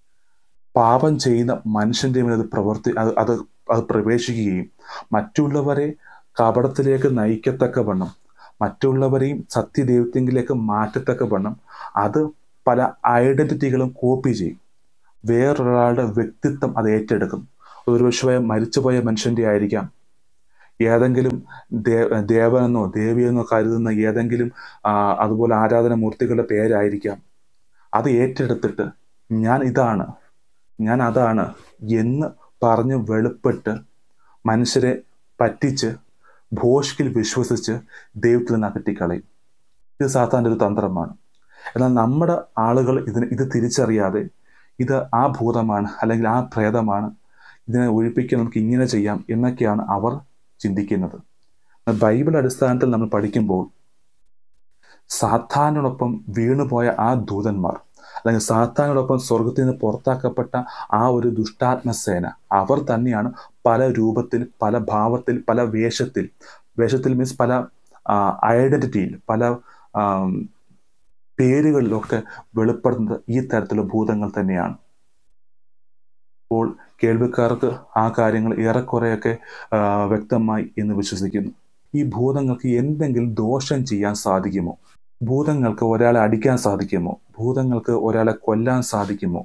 പാപം ചെയ്യുന്ന മനുഷ്യന്റെ മേൽ അത് പ്രവർത്തി അത് അത് അത് പ്രവേശിക്കുകയും മറ്റുള്ളവരെ കപടത്തിലേക്ക് നയിക്കത്തക്ക വണ്ണം മറ്റുള്ളവരെയും സത്യദൈവത്തെങ്കിലേക്ക് മാറ്റത്തക്ക വണ്ണം അത് പല ഐഡന്റിറ്റികളും കോപ്പി ചെയ്യും വേറൊരാളുടെ വ്യക്തിത്വം അത് ഏറ്റെടുക്കും ഒരുപക്ഷെ മരിച്ചുപോയ മനുഷ്യന്റെ ആയിരിക്കാം ഏതെങ്കിലും ദേവനെന്നോ ദേവിയെന്നോ കരുതുന്ന ഏതെങ്കിലും അതുപോലെ ആരാധന മൂർത്തികളുടെ പേരായിരിക്കാം അത് ഏറ്റെടുത്തിട്ട് ഞാൻ ഇതാണ് ഞാൻ അതാണ് എന്ന് പറഞ്ഞ് വെളിപ്പെട്ട് മനുഷ്യരെ പറ്റിച്ച് ഭോഷ്കിൽ വിശ്വസിച്ച് ദൈവത്തിൽ നിന്ന് അകറ്റിക്കളയും ഇത് സാത്താൻ്റെ ഒരു തന്ത്രമാണ് എന്നാൽ നമ്മുടെ ആളുകൾ ഇതിന് ഇത് തിരിച്ചറിയാതെ ഇത് ആ ഭൂതമാണ് അല്ലെങ്കിൽ ആ പ്രേതമാണ് ഇതിനെ ഒഴിപ്പിക്കാൻ നമുക്ക് ഇങ്ങനെ ചെയ്യാം എന്നൊക്കെയാണ് അവർ ചിന്തിക്കുന്നത് ബൈബിൾ അടിസ്ഥാനത്തിൽ നമ്മൾ പഠിക്കുമ്പോൾ സാത്താനോടൊപ്പം വീണുപോയ ആ ദൂതന്മാർ അല്ലെങ്കിൽ സാത്താനോടൊപ്പം സ്വർഗത്തിൽ നിന്ന് പുറത്താക്കപ്പെട്ട ആ ഒരു ദുഷ്ടാത്മസേന അവർ തന്നെയാണ് പല രൂപത്തിൽ പല ഭാവത്തിൽ പല വേഷത്തിൽ വേഷത്തിൽ മീൻസ് പല ഐഡന്റിറ്റിയിൽ പല പേരുകളിലൊക്കെ വെളിപ്പെടുന്നത് ഈ തരത്തിലുള്ള ഭൂതങ്ങൾ തന്നെയാണ് അപ്പോൾ കേൾവിക്കാർക്ക് ആ കാര്യങ്ങൾ ഏറെക്കുറെയൊക്കെ വ്യക്തമായി എന്ന് വിശ്വസിക്കുന്നു ഈ ഭൂതങ്ങൾക്ക് എന്തെങ്കിലും ദോഷം ചെയ്യാൻ സാധിക്കുമോ ഭൂതങ്ങൾക്ക് ഒരാളെ അടിക്കാൻ സാധിക്കുമോ ഭൂതങ്ങൾക്ക് ഒരാളെ കൊല്ലാൻ സാധിക്കുമോ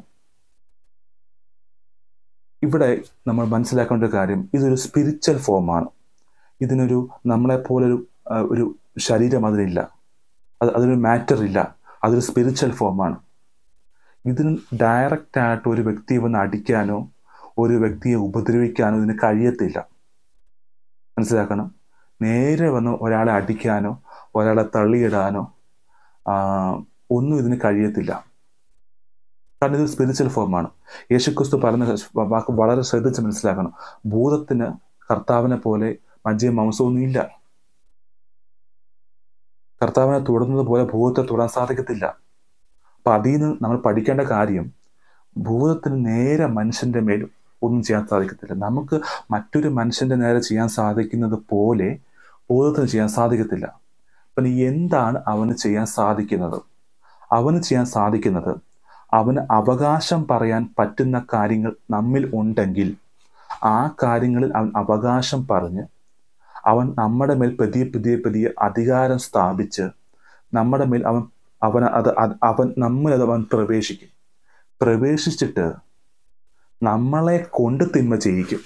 ഇവിടെ നമ്മൾ മനസ്സിലാക്കേണ്ട ഒരു കാര്യം ഇതൊരു സ്പിരിച്വൽ ഫോമാണ് ഇതിനൊരു നമ്മളെപ്പോലൊരു ഒരു ശരീരം അതിനില്ല അത് അതിനൊരു മാറ്റർ ഇല്ല അതൊരു സ്പിരിച്വൽ ഫോമാണ് ഇതിന് ഡയറക്റ്റ് ആയിട്ട് ഒരു വ്യക്തിയെ വന്ന് അടിക്കാനോ ഒരു വ്യക്തിയെ ഉപദ്രവിക്കാനോ ഇതിന് കഴിയത്തില്ല മനസ്സിലാക്കണം നേരെ വന്ന് ഒരാളെ അടിക്കാനോ ഒരാളെ തള്ളിയിടാനോ ഒന്നും ഇതിന് കഴിയത്തില്ല കാരണം ഇത് സ്പിരിച്വൽ ഫോമാണ് യേശുക്രിസ്തു പറഞ്ഞ വാക്ക് വളരെ ശ്രദ്ധിച്ച് മനസ്സിലാക്കണം ഭൂതത്തിന് കർത്താവിനെ പോലെ മജ്ജയും മാംസമൊന്നും ഇല്ല കർത്താവിനെ തുടർന്നത് പോലെ ഭൂതത്തെ തുടരാൻ സാധിക്കത്തില്ല അപ്പൊ അതിൽ നിന്ന് നമ്മൾ പഠിക്കേണ്ട കാര്യം ഭൂതത്തിന് നേരെ മനുഷ്യന്റെ മേൽ ഒന്നും ചെയ്യാൻ സാധിക്കത്തില്ല നമുക്ക് മറ്റൊരു മനുഷ്യന്റെ നേരെ ചെയ്യാൻ സാധിക്കുന്നത് പോലെ ഭൂതത്തിന് ചെയ്യാൻ സാധിക്കത്തില്ല പിന്നെ എന്താണ് അവന് ചെയ്യാൻ സാധിക്കുന്നത് അവന് ചെയ്യാൻ സാധിക്കുന്നത് അവന് അവകാശം പറയാൻ പറ്റുന്ന കാര്യങ്ങൾ നമ്മിൽ ഉണ്ടെങ്കിൽ ആ കാര്യങ്ങളിൽ അവൻ അവകാശം പറഞ്ഞ് അവൻ നമ്മുടെ മേൽ പതിയെ പതിയെ പതിയെ അധികാരം സ്ഥാപിച്ച് നമ്മുടെ മേൽ അവൻ അവൻ അത് അവൻ നമ്മിൽ അവൻ പ്രവേശിക്കും പ്രവേശിച്ചിട്ട് നമ്മളെ കൊണ്ട് തിന്മ ചെയ്യിക്കും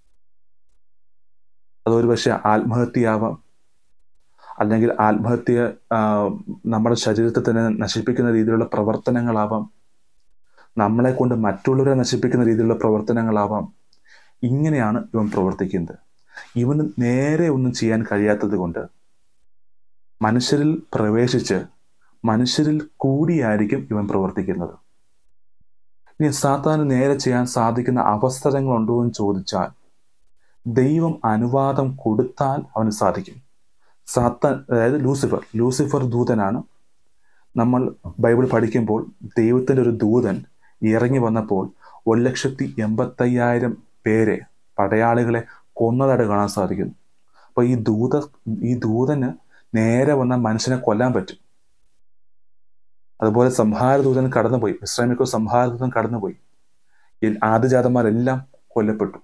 അതൊരു പക്ഷെ ആത്മഹത്യയാവാം അല്ലെങ്കിൽ ആത്മഹത്യ നമ്മുടെ ശരീരത്തെ തന്നെ നശിപ്പിക്കുന്ന രീതിയിലുള്ള പ്രവർത്തനങ്ങളാവാം നമ്മളെ കൊണ്ട് മറ്റുള്ളവരെ നശിപ്പിക്കുന്ന രീതിയിലുള്ള പ്രവർത്തനങ്ങളാവാം ഇങ്ങനെയാണ് ഇവൻ പ്രവർത്തിക്കുന്നത് ഇവന് നേരെ ഒന്നും ചെയ്യാൻ കഴിയാത്തത് കൊണ്ട് മനുഷ്യരിൽ പ്രവേശിച്ച് മനുഷ്യരിൽ കൂടിയായിരിക്കും ഇവൻ പ്രവർത്തിക്കുന്നത് ഇനി സാത്താന് നേരെ ചെയ്യാൻ സാധിക്കുന്ന അവസരങ്ങളുണ്ടോ എന്ന് ചോദിച്ചാൽ ദൈവം അനുവാദം കൊടുത്താൽ അവന് സാധിക്കും സാത്താൻ അതായത് ലൂസിഫർ ലൂസിഫർ ദൂതനാണ് നമ്മൾ ബൈബിൾ പഠിക്കുമ്പോൾ ദൈവത്തിൻ്റെ ഒരു ദൂതൻ ഇറങ്ങി വന്നപ്പോൾ ഒരു ലക്ഷത്തി എൺപത്തയ്യായിരം പേരെ പടയാളികളെ കൊന്നതായിട്ട് കാണാൻ സാധിക്കുന്നു അപ്പോൾ ഈ ദൂത ഈ ദൂതന് നേരെ വന്ന മനുഷ്യനെ കൊല്ലാൻ പറ്റും അതുപോലെ സംഹാരദൂതൻ കടന്നുപോയി ഇസ്ലാമിക്കോ സംഹാരദൂതൻ കടന്നുപോയി ആദ്യജാതന്മാരെല്ലാം കൊല്ലപ്പെട്ടു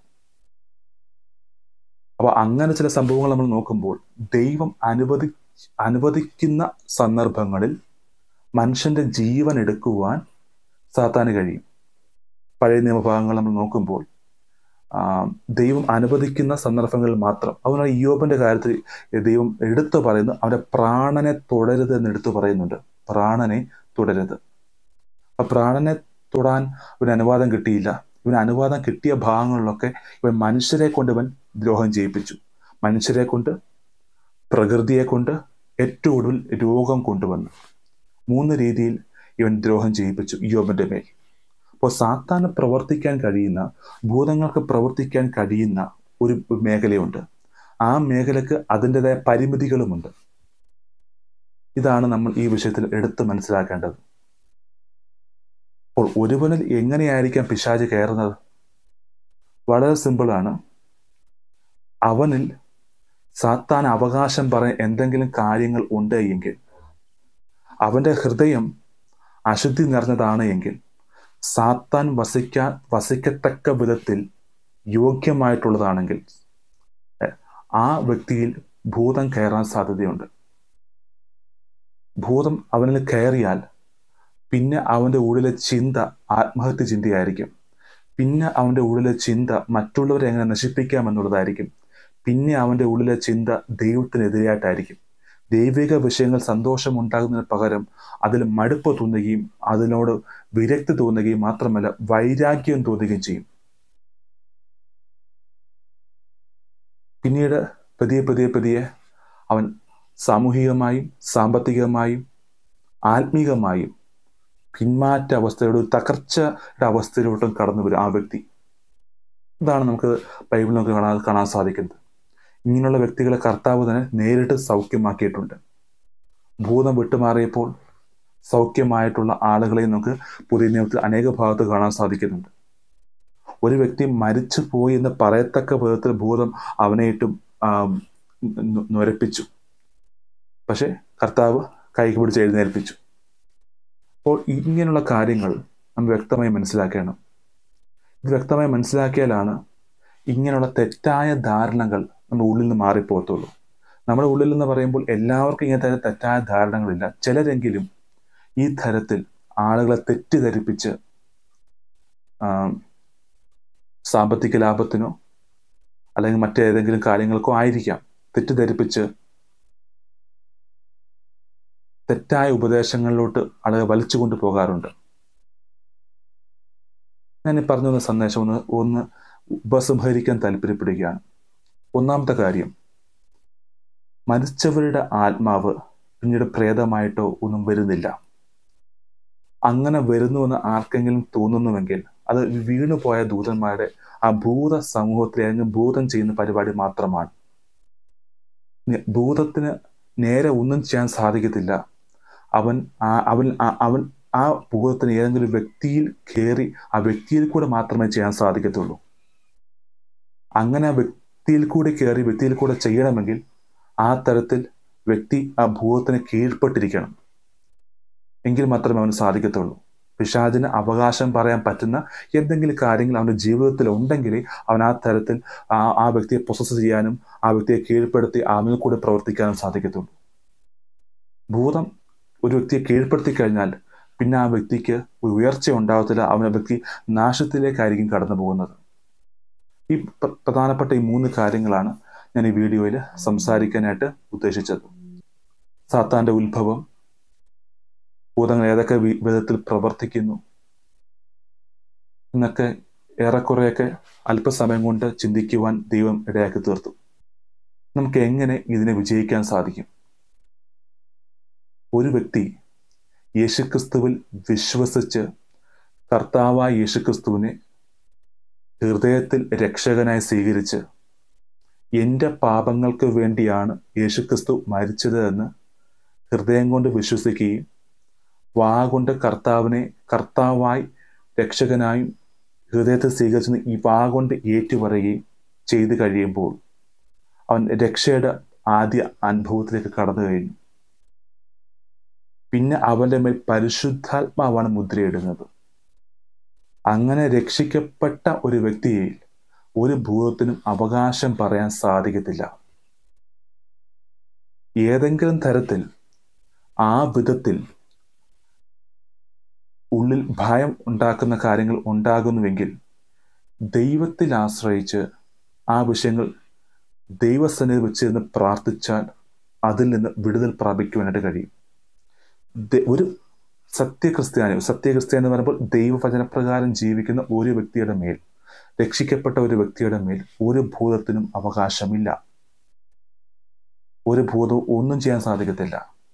അപ്പോൾ അങ്ങനെ ചില സംഭവങ്ങൾ നമ്മൾ നോക്കുമ്പോൾ ദൈവം അനുവദി അനുവദിക്കുന്ന സന്ദർഭങ്ങളിൽ മനുഷ്യന്റെ ജീവൻ എടുക്കുവാൻ സാത്താന് കഴിയും പഴയ നിയമഭാഗങ്ങൾ നമ്മൾ നോക്കുമ്പോൾ ദൈവം അനുവദിക്കുന്ന സന്ദർഭങ്ങളിൽ മാത്രം അതുകൊണ്ട് യോബിന്റെ കാര്യത്തിൽ ദൈവം എടുത്തു പറയുന്നു അവന്റെ പ്രാണനെ തുടരുത് എന്ന് എടുത്തു പറയുന്നുണ്ട് പ്രാണനെ തുടരുത് ആ പ്രാണനെ തൊടാൻ ഇവന് അനുവാദം കിട്ടിയില്ല ഇവന് അനുവാദം കിട്ടിയ ഭാഗങ്ങളിലൊക്കെ ഇവൻ മനുഷ്യരെ കൊണ്ട് ഇവൻ ദ്രോഹം ചെയ്യിപ്പിച്ചു മനുഷ്യരെ കൊണ്ട് പ്രകൃതിയെ കൊണ്ട് ഏറ്റവും ഒടുവിൽ രോഗം കൊണ്ടുവന്നു മൂന്ന് രീതിയിൽ ഇവൻ ദ്രോഹം ചെയ്യിപ്പിച്ചു യോബിന്റെ മേൽ അപ്പോൾ സാത്താന് പ്രവർത്തിക്കാൻ കഴിയുന്ന ഭൂതങ്ങൾക്ക് പ്രവർത്തിക്കാൻ കഴിയുന്ന ഒരു മേഖലയുണ്ട് ആ മേഖലക്ക് അതിൻ്റെതായ പരിമിതികളുമുണ്ട് ഇതാണ് നമ്മൾ ഈ വിഷയത്തിൽ എടുത്ത് മനസ്സിലാക്കേണ്ടത് അപ്പോൾ ഒരുവനിൽ എങ്ങനെയായിരിക്കാം പിശാജ് കയറുന്നത് വളരെ സിമ്പിളാണ് അവനിൽ സാത്താൻ അവകാശം പറയാൻ എന്തെങ്കിലും കാര്യങ്ങൾ ഉണ്ട് എങ്കിൽ അവന്റെ ഹൃദയം അശുദ്ധി നിറഞ്ഞതാണ് എങ്കിൽ സാത്താൻ വസിക്കാൻ വസിക്കത്തക്ക വിധത്തിൽ യോഗ്യമായിട്ടുള്ളതാണെങ്കിൽ ആ വ്യക്തിയിൽ ഭൂതം കയറാൻ സാധ്യതയുണ്ട് ഭൂതം അവനിൽ കയറിയാൽ പിന്നെ അവൻ്റെ ഉള്ളിലെ ചിന്ത ആത്മഹത്യ ചിന്തയായിരിക്കും പിന്നെ അവൻ്റെ ഉള്ളിലെ ചിന്ത മറ്റുള്ളവരെ എങ്ങനെ നശിപ്പിക്കാം എന്നുള്ളതായിരിക്കും പിന്നെ അവൻ്റെ ഉള്ളിലെ ചിന്ത ദൈവത്തിനെതിരായിട്ടായിരിക്കും ദൈവിക വിഷയങ്ങൾ സന്തോഷം ഉണ്ടാകുന്നതിന് പകരം അതിൽ മടുപ്പ് തോന്നുകയും അതിനോട് വിരക്തി തോന്നുകയും മാത്രമല്ല വൈരാഗ്യം തോന്നുകയും ചെയ്യും പിന്നീട് പതിയെ പതിയെ പതിയെ അവൻ സാമൂഹികമായും സാമ്പത്തികമായും ആത്മീകമായും പിന്മാറ്റ അവസ്ഥയുടെ ഒരു തകർച്ചയുടെ അവസ്ഥയിലോട്ടും കടന്നു വരും ആ വ്യക്തി ഇതാണ് നമുക്ക് ബൈബിളിൽ നമുക്ക് കാണാൻ കാണാൻ സാധിക്കുന്നത് ഇങ്ങനെയുള്ള വ്യക്തികളെ കർത്താവ് തന്നെ നേരിട്ട് സൗഖ്യമാക്കിയിട്ടുണ്ട് ഭൂതം വിട്ടുമാറിയപ്പോൾ സൗഖ്യമായിട്ടുള്ള ആളുകളെ നമുക്ക് പുതിയ നിയമത്തിൽ അനേക ഭാഗത്ത് കാണാൻ സാധിക്കുന്നുണ്ട് ഒരു വ്യക്തി മരിച്ചു പോയി എന്ന് പറയത്തക്ക വിധത്തിൽ ഭൂതം അവനെയിട്ടും നൊരപ്പിച്ചു പക്ഷെ കർത്താവ് കൈക്ക് പിടിച്ച് എഴുന്നേൽപ്പിച്ചു അപ്പോൾ ഇങ്ങനെയുള്ള കാര്യങ്ങൾ നമ്മൾ വ്യക്തമായി മനസ്സിലാക്കണം ഇത് വ്യക്തമായി മനസ്സിലാക്കിയാലാണ് ഇങ്ങനെയുള്ള തെറ്റായ ധാരണകൾ നമ്മുടെ ഉള്ളിൽ നിന്ന് മാറിപ്പോകത്തുള്ളൂ നമ്മുടെ ഉള്ളിൽ എന്ന് പറയുമ്പോൾ എല്ലാവർക്കും ഇങ്ങനത്തെ തെറ്റായ ധാരണകളില്ല ചിലരെങ്കിലും ഈ തരത്തിൽ ആളുകളെ തെറ്റിദ്ധരിപ്പിച്ച് സാമ്പത്തിക ലാഭത്തിനോ അല്ലെങ്കിൽ മറ്റേതെങ്കിലും കാര്യങ്ങൾക്കോ ആയിരിക്കാം തെറ്റിദ്ധരിപ്പിച്ച് തെറ്റായ ഉപദേശങ്ങളിലോട്ട് ആളുകൾ വലിച്ചു കൊണ്ടു പോകാറുണ്ട് ഞാൻ ഈ പറഞ്ഞു തന്ന സന്ദേശം ഒന്ന് ഒന്ന് ഉപസംഹരിക്കാൻ താല്പര്യപ്പെടുകയാണ് ഒന്നാമത്തെ കാര്യം മരിച്ചവരുടെ ആത്മാവ് പിന്നീട് പ്രേതമായിട്ടോ ഒന്നും വരുന്നില്ല അങ്ങനെ വരുന്നുവെന്ന് ആർക്കെങ്കിലും തോന്നുന്നുവെങ്കിൽ അത് വീണുപോയ ദൂതന്മാരുടെ ആ ഭൂത സമൂഹത്തിലെ അല്ലെങ്കിൽ ഭൂതം ചെയ്യുന്ന പരിപാടി മാത്രമാണ് ഭൂതത്തിന് നേരെ ഒന്നും ചെയ്യാൻ സാധിക്കത്തില്ല അവൻ ആ അവൻ അവൻ ആ ഭൂതത്തിന് ഏതെങ്കിലും വ്യക്തിയിൽ കയറി ആ വ്യക്തിയിൽ കൂടെ മാത്രമേ ചെയ്യാൻ സാധിക്കത്തുള്ളൂ അങ്ങനെ ആ വ്യക്തിയിൽ കൂടെ കയറി വ്യക്തിയിൽ കൂടെ ചെയ്യണമെങ്കിൽ ആ തരത്തിൽ വ്യക്തി ആ ഭൂതത്തിന് കീഴ്പ്പെട്ടിരിക്കണം എങ്കിൽ മാത്രമേ അവന് സാധിക്കത്തുള്ളൂ പിശാചിന് അവകാശം പറയാൻ പറ്റുന്ന എന്തെങ്കിലും കാര്യങ്ങൾ അവൻ്റെ ജീവിതത്തിൽ ഉണ്ടെങ്കിൽ അവൻ ആ തരത്തിൽ ആ ആ വ്യക്തിയെ പ്രൊസസ് ചെയ്യാനും ആ വ്യക്തിയെ കീഴ്പ്പെടുത്തി അവനിൽ കൂടെ പ്രവർത്തിക്കാനും സാധിക്കത്തുള്ളൂ ഭൂതം ഒരു വ്യക്തിയെ കീഴ്പ്പെടുത്തി കഴിഞ്ഞാൽ പിന്നെ ആ വ്യക്തിക്ക് ഒരു ഉയർച്ച ഉണ്ടാകത്തില്ല അവൻ വ്യക്തി നാശത്തിലേക്കായിരിക്കും കടന്നു പോകുന്നത് ഈ പ്രധാനപ്പെട്ട ഈ മൂന്ന് കാര്യങ്ങളാണ് ഞാൻ ഈ വീഡിയോയിൽ സംസാരിക്കാനായിട്ട് ഉദ്ദേശിച്ചത് സാത്താന്റെ ഉത്ഭവം ഭൂതങ്ങൾ ഏതൊക്കെ വിധത്തിൽ പ്രവർത്തിക്കുന്നു എന്നൊക്കെ ഏറെക്കുറെയൊക്കെ അല്പസമയം കൊണ്ട് ചിന്തിക്കുവാൻ ദൈവം ഇടയാക്കി തീർത്തു നമുക്ക് എങ്ങനെ ഇതിനെ വിജയിക്കാൻ സാധിക്കും ഒരു വ്യക്തി യേശുക്രിസ്തുവിൽ വിശ്വസിച്ച് കർത്താവായ യേശുക്രിസ്തുവിനെ ഹൃദയത്തിൽ രക്ഷകനായി സ്വീകരിച്ച് എൻ്റെ പാപങ്ങൾക്ക് വേണ്ടിയാണ് യേശുക്രിസ്തു മരിച്ചത് എന്ന് ഹൃദയം കൊണ്ട് വിശ്വസിക്കുകയും വാ കൊണ്ട് കർത്താവിനെ കർത്താവായി രക്ഷകനായും ഹൃദയത്തിൽ സ്വീകരിച്ച് ഈ വാ കൊണ്ട് ഏറ്റുപറയുകയും ചെയ്തു കഴിയുമ്പോൾ അവൻ രക്ഷയുടെ ആദ്യ അനുഭവത്തിലേക്ക് കടന്നു കഴിഞ്ഞു പിന്നെ അവന്റെ മേൽ പരിശുദ്ധാത്മാവാണ് മുദ്രയിടുന്നത് അങ്ങനെ രക്ഷിക്കപ്പെട്ട ഒരു വ്യക്തിയെ ഒരു ഭൂതത്തിനും അവകാശം പറയാൻ സാധിക്കത്തില്ല ഏതെങ്കിലും തരത്തിൽ ആ വിധത്തിൽ ഉള്ളിൽ ഭയം ഉണ്ടാക്കുന്ന കാര്യങ്ങൾ ഉണ്ടാകുന്നുവെങ്കിൽ ദൈവത്തിൽ ആശ്രയിച്ച് ആ വിഷയങ്ങൾ ദൈവസന്നിധി വെച്ചിരുന്ന് പ്രാർത്ഥിച്ചാൽ അതിൽ നിന്ന് വിടുതൽ പ്രാപിക്കുവാനായിട്ട് കഴിയും ഒരു സത്യക്രിസ്ത്യാനി സത്യക്രിസ്ത്യാനി എന്ന് പറയുമ്പോൾ ദൈവവചനപ്രകാരം ജീവിക്കുന്ന ഒരു വ്യക്തിയുടെ മേൽ രക്ഷിക്കപ്പെട്ട ഒരു വ്യക്തിയുടെ മേൽ ഒരു ഭൂതത്തിനും അവകാശമില്ല ഒരു ഭൂതവും ഒന്നും ചെയ്യാൻ സാധിക്കത്തില്ല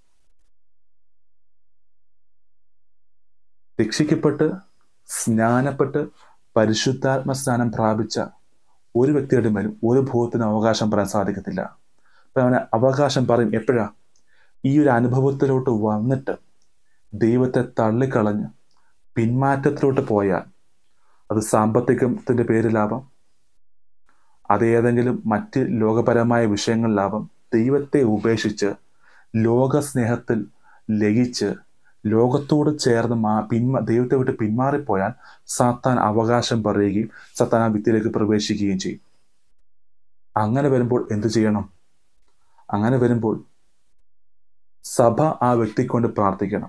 രക്ഷിക്കപ്പെട്ട് സ്നാനപ്പെട്ട് പരിശുദ്ധാത്മ സ്നാനം പ്രാപിച്ച ഒരു വ്യക്തിയുടെ മേലും ഒരു ഭൂതത്തിനും അവകാശം പറയാൻ സാധിക്കത്തില്ല അപ്പൊ അവന് അവകാശം പറയും എപ്പോഴാ ഈ ഒരു അനുഭവത്തിലോട്ട് വന്നിട്ട് ദൈവത്തെ തള്ളിക്കളഞ്ഞ് പിന്മാറ്റത്തിലോട്ട് പോയാൽ അത് സാമ്പത്തികത്തിന്റെ പേരിലാവാം അത് ഏതെങ്കിലും മറ്റ് ലോകപരമായ വിഷയങ്ങളിലാവാം ദൈവത്തെ ഉപേക്ഷിച്ച് ലോകസ്നേഹത്തിൽ ലയിച്ച് ലോകത്തോട് ചേർന്ന് മാ പിന്മ ദൈവത്തെ വിട്ട് പിന്മാറിപ്പോയാൽ സാത്താൻ അവകാശം പറയുകയും സാത്താൻ ആ വ്യക്തിയിലേക്ക് പ്രവേശിക്കുകയും ചെയ്യും അങ്ങനെ വരുമ്പോൾ എന്തു ചെയ്യണം അങ്ങനെ വരുമ്പോൾ സഭ ആ വ്യക്തിക്ക് കൊണ്ട് പ്രാർത്ഥിക്കണം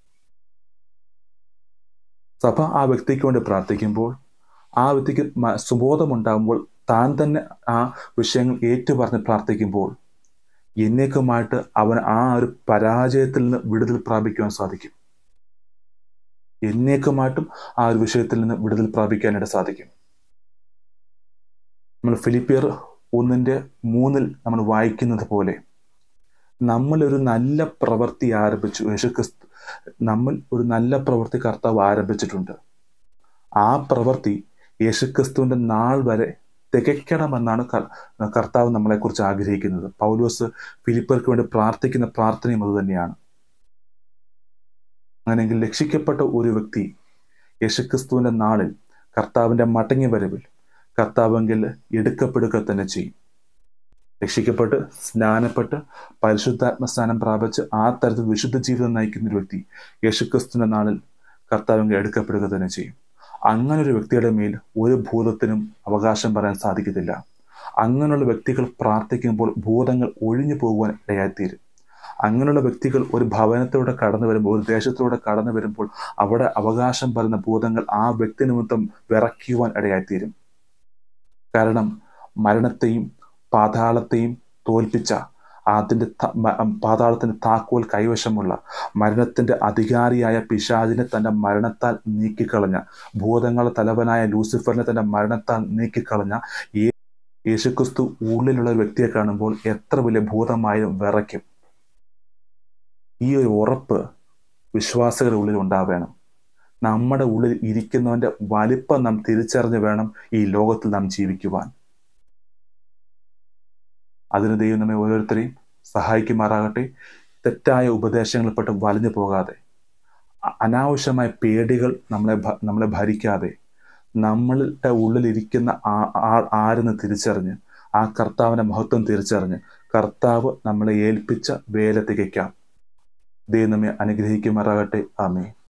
സഭ ആ വ്യക്തിക്ക് വേണ്ടി പ്രാർത്ഥിക്കുമ്പോൾ ആ വ്യക്തിക്ക് സുബോധമുണ്ടാകുമ്പോൾ താൻ തന്നെ ആ വിഷയങ്ങൾ ഏറ്റുപറഞ്ഞ് പ്രാർത്ഥിക്കുമ്പോൾ എന്നേക്കുമായിട്ട് അവൻ ആ ഒരു പരാജയത്തിൽ നിന്ന് വിടുതൽ പ്രാപിക്കുവാൻ സാധിക്കും എന്നേക്കുമായിട്ടും ആ ഒരു വിഷയത്തിൽ നിന്ന് വിടുതൽ പ്രാപിക്കാനായിട്ട് സാധിക്കും നമ്മൾ ഫിലിപ്പിയർ ഒന്നിന്റെ മൂന്നിൽ നമ്മൾ വായിക്കുന്നത് പോലെ നമ്മൾ ഒരു നല്ല പ്രവൃത്തി ആരംഭിച്ചു യേശുക്രിസ്തു നമ്മൾ ഒരു നല്ല പ്രവൃത്തി കർത്താവ് ആരംഭിച്ചിട്ടുണ്ട് ആ പ്രവൃത്തി യേശുക്രിസ്തുവിന്റെ നാൾ വരെ തികയ്ക്കണമെന്നാണ് കർത്താവ് നമ്മളെക്കുറിച്ച് ആഗ്രഹിക്കുന്നത് പൗലോസ് ഫിലിപ്പർക്ക് വേണ്ടി പ്രാർത്ഥിക്കുന്ന പ്രാർത്ഥനയും അത് തന്നെയാണ് അങ്ങനെയെങ്കിൽ രക്ഷിക്കപ്പെട്ട ഒരു വ്യക്തി യേശുക്രിസ്തുവിന്റെ നാളിൽ കർത്താവിന്റെ മടങ്ങി വരവിൽ കർത്താവെങ്കിൽ എടുക്കപ്പെടുക തന്നെ ചെയ്യും രക്ഷിക്കപ്പെട്ട് സ്നാനപ്പെട്ട് പരിശുദ്ധാത്മ സ്നാനം പ്രാപിച്ച് ആ തരത്തിൽ വിശുദ്ധ ജീവിതം നയിക്കുന്ന ഒരു വ്യക്തി യേശുക്രിസ്തുവിന്റെ നാളിൽ കർത്താവെങ്കിൽ എടുക്കപ്പെടുക തന്നെ ചെയ്യും അങ്ങനെ ഒരു വ്യക്തിയുടെ മേൽ ഒരു ഭൂതത്തിനും അവകാശം പറയാൻ സാധിക്കത്തില്ല അങ്ങനെയുള്ള വ്യക്തികൾ പ്രാർത്ഥിക്കുമ്പോൾ ഭൂതങ്ങൾ ഒഴിഞ്ഞു പോകുവാൻ ഇടയായിത്തീരും അങ്ങനെയുള്ള വ്യക്തികൾ ഒരു ഭവനത്തിലൂടെ കടന്നു വരുമ്പോൾ ഒരു ദേശത്തിലൂടെ കടന്നു വരുമ്പോൾ അവിടെ അവകാശം പറയുന്ന ഭൂതങ്ങൾ ആ വ്യക്തി നിമിത്തം വിറയ്ക്കുവാൻ ഇടയായിത്തീരും കാരണം മരണത്തെയും പാതാളത്തെയും തോൽപ്പിച്ച അതിൻ്റെ പാതാളത്തിന്റെ താക്കോൽ കൈവശമുള്ള മരണത്തിന്റെ അധികാരിയായ പിശാചിനെ തന്റെ മരണത്താൽ നീക്കിക്കളഞ്ഞ ഭൂതങ്ങളുടെ തലവനായ ലൂസിഫറിനെ തന്റെ മരണത്താൽ നീക്കിക്കളഞ്ഞ യേശുക്രിസ്തു ഉള്ളിലുള്ള ഒരു വ്യക്തിയെ കാണുമ്പോൾ എത്ര വലിയ ഭൂതമായും വിറയ്ക്കും ഈ ഒരു ഉറപ്പ് വിശ്വാസികളുടെ ഉള്ളിൽ ഉണ്ടാവേണം നമ്മുടെ ഉള്ളിൽ ഇരിക്കുന്നവന്റെ വലിപ്പം നാം തിരിച്ചറിഞ്ഞ് വേണം ഈ ലോകത്തിൽ നാം ജീവിക്കുവാൻ അതിന് ദൈവം നമ്മെ ഓരോരുത്തരെയും സഹായിക്കുമാറാകട്ടെ തെറ്റായ ഉപദേശങ്ങളിൽപ്പെട്ട് വലഞ്ഞു പോകാതെ അനാവശ്യമായ പേടികൾ നമ്മളെ നമ്മളെ ഭരിക്കാതെ നമ്മളുടെ ഉള്ളിലിരിക്കുന്ന ആരെന്ന് തിരിച്ചറിഞ്ഞ് ആ കർത്താവിന്റെ മഹത്വം തിരിച്ചറിഞ്ഞ് കർത്താവ് നമ്മളെ ഏൽപ്പിച്ച വേല തികയ്ക്കാം ദൈവം നമ്മെ അനുഗ്രഹിക്കുമാറാകട്ടെ ആമേ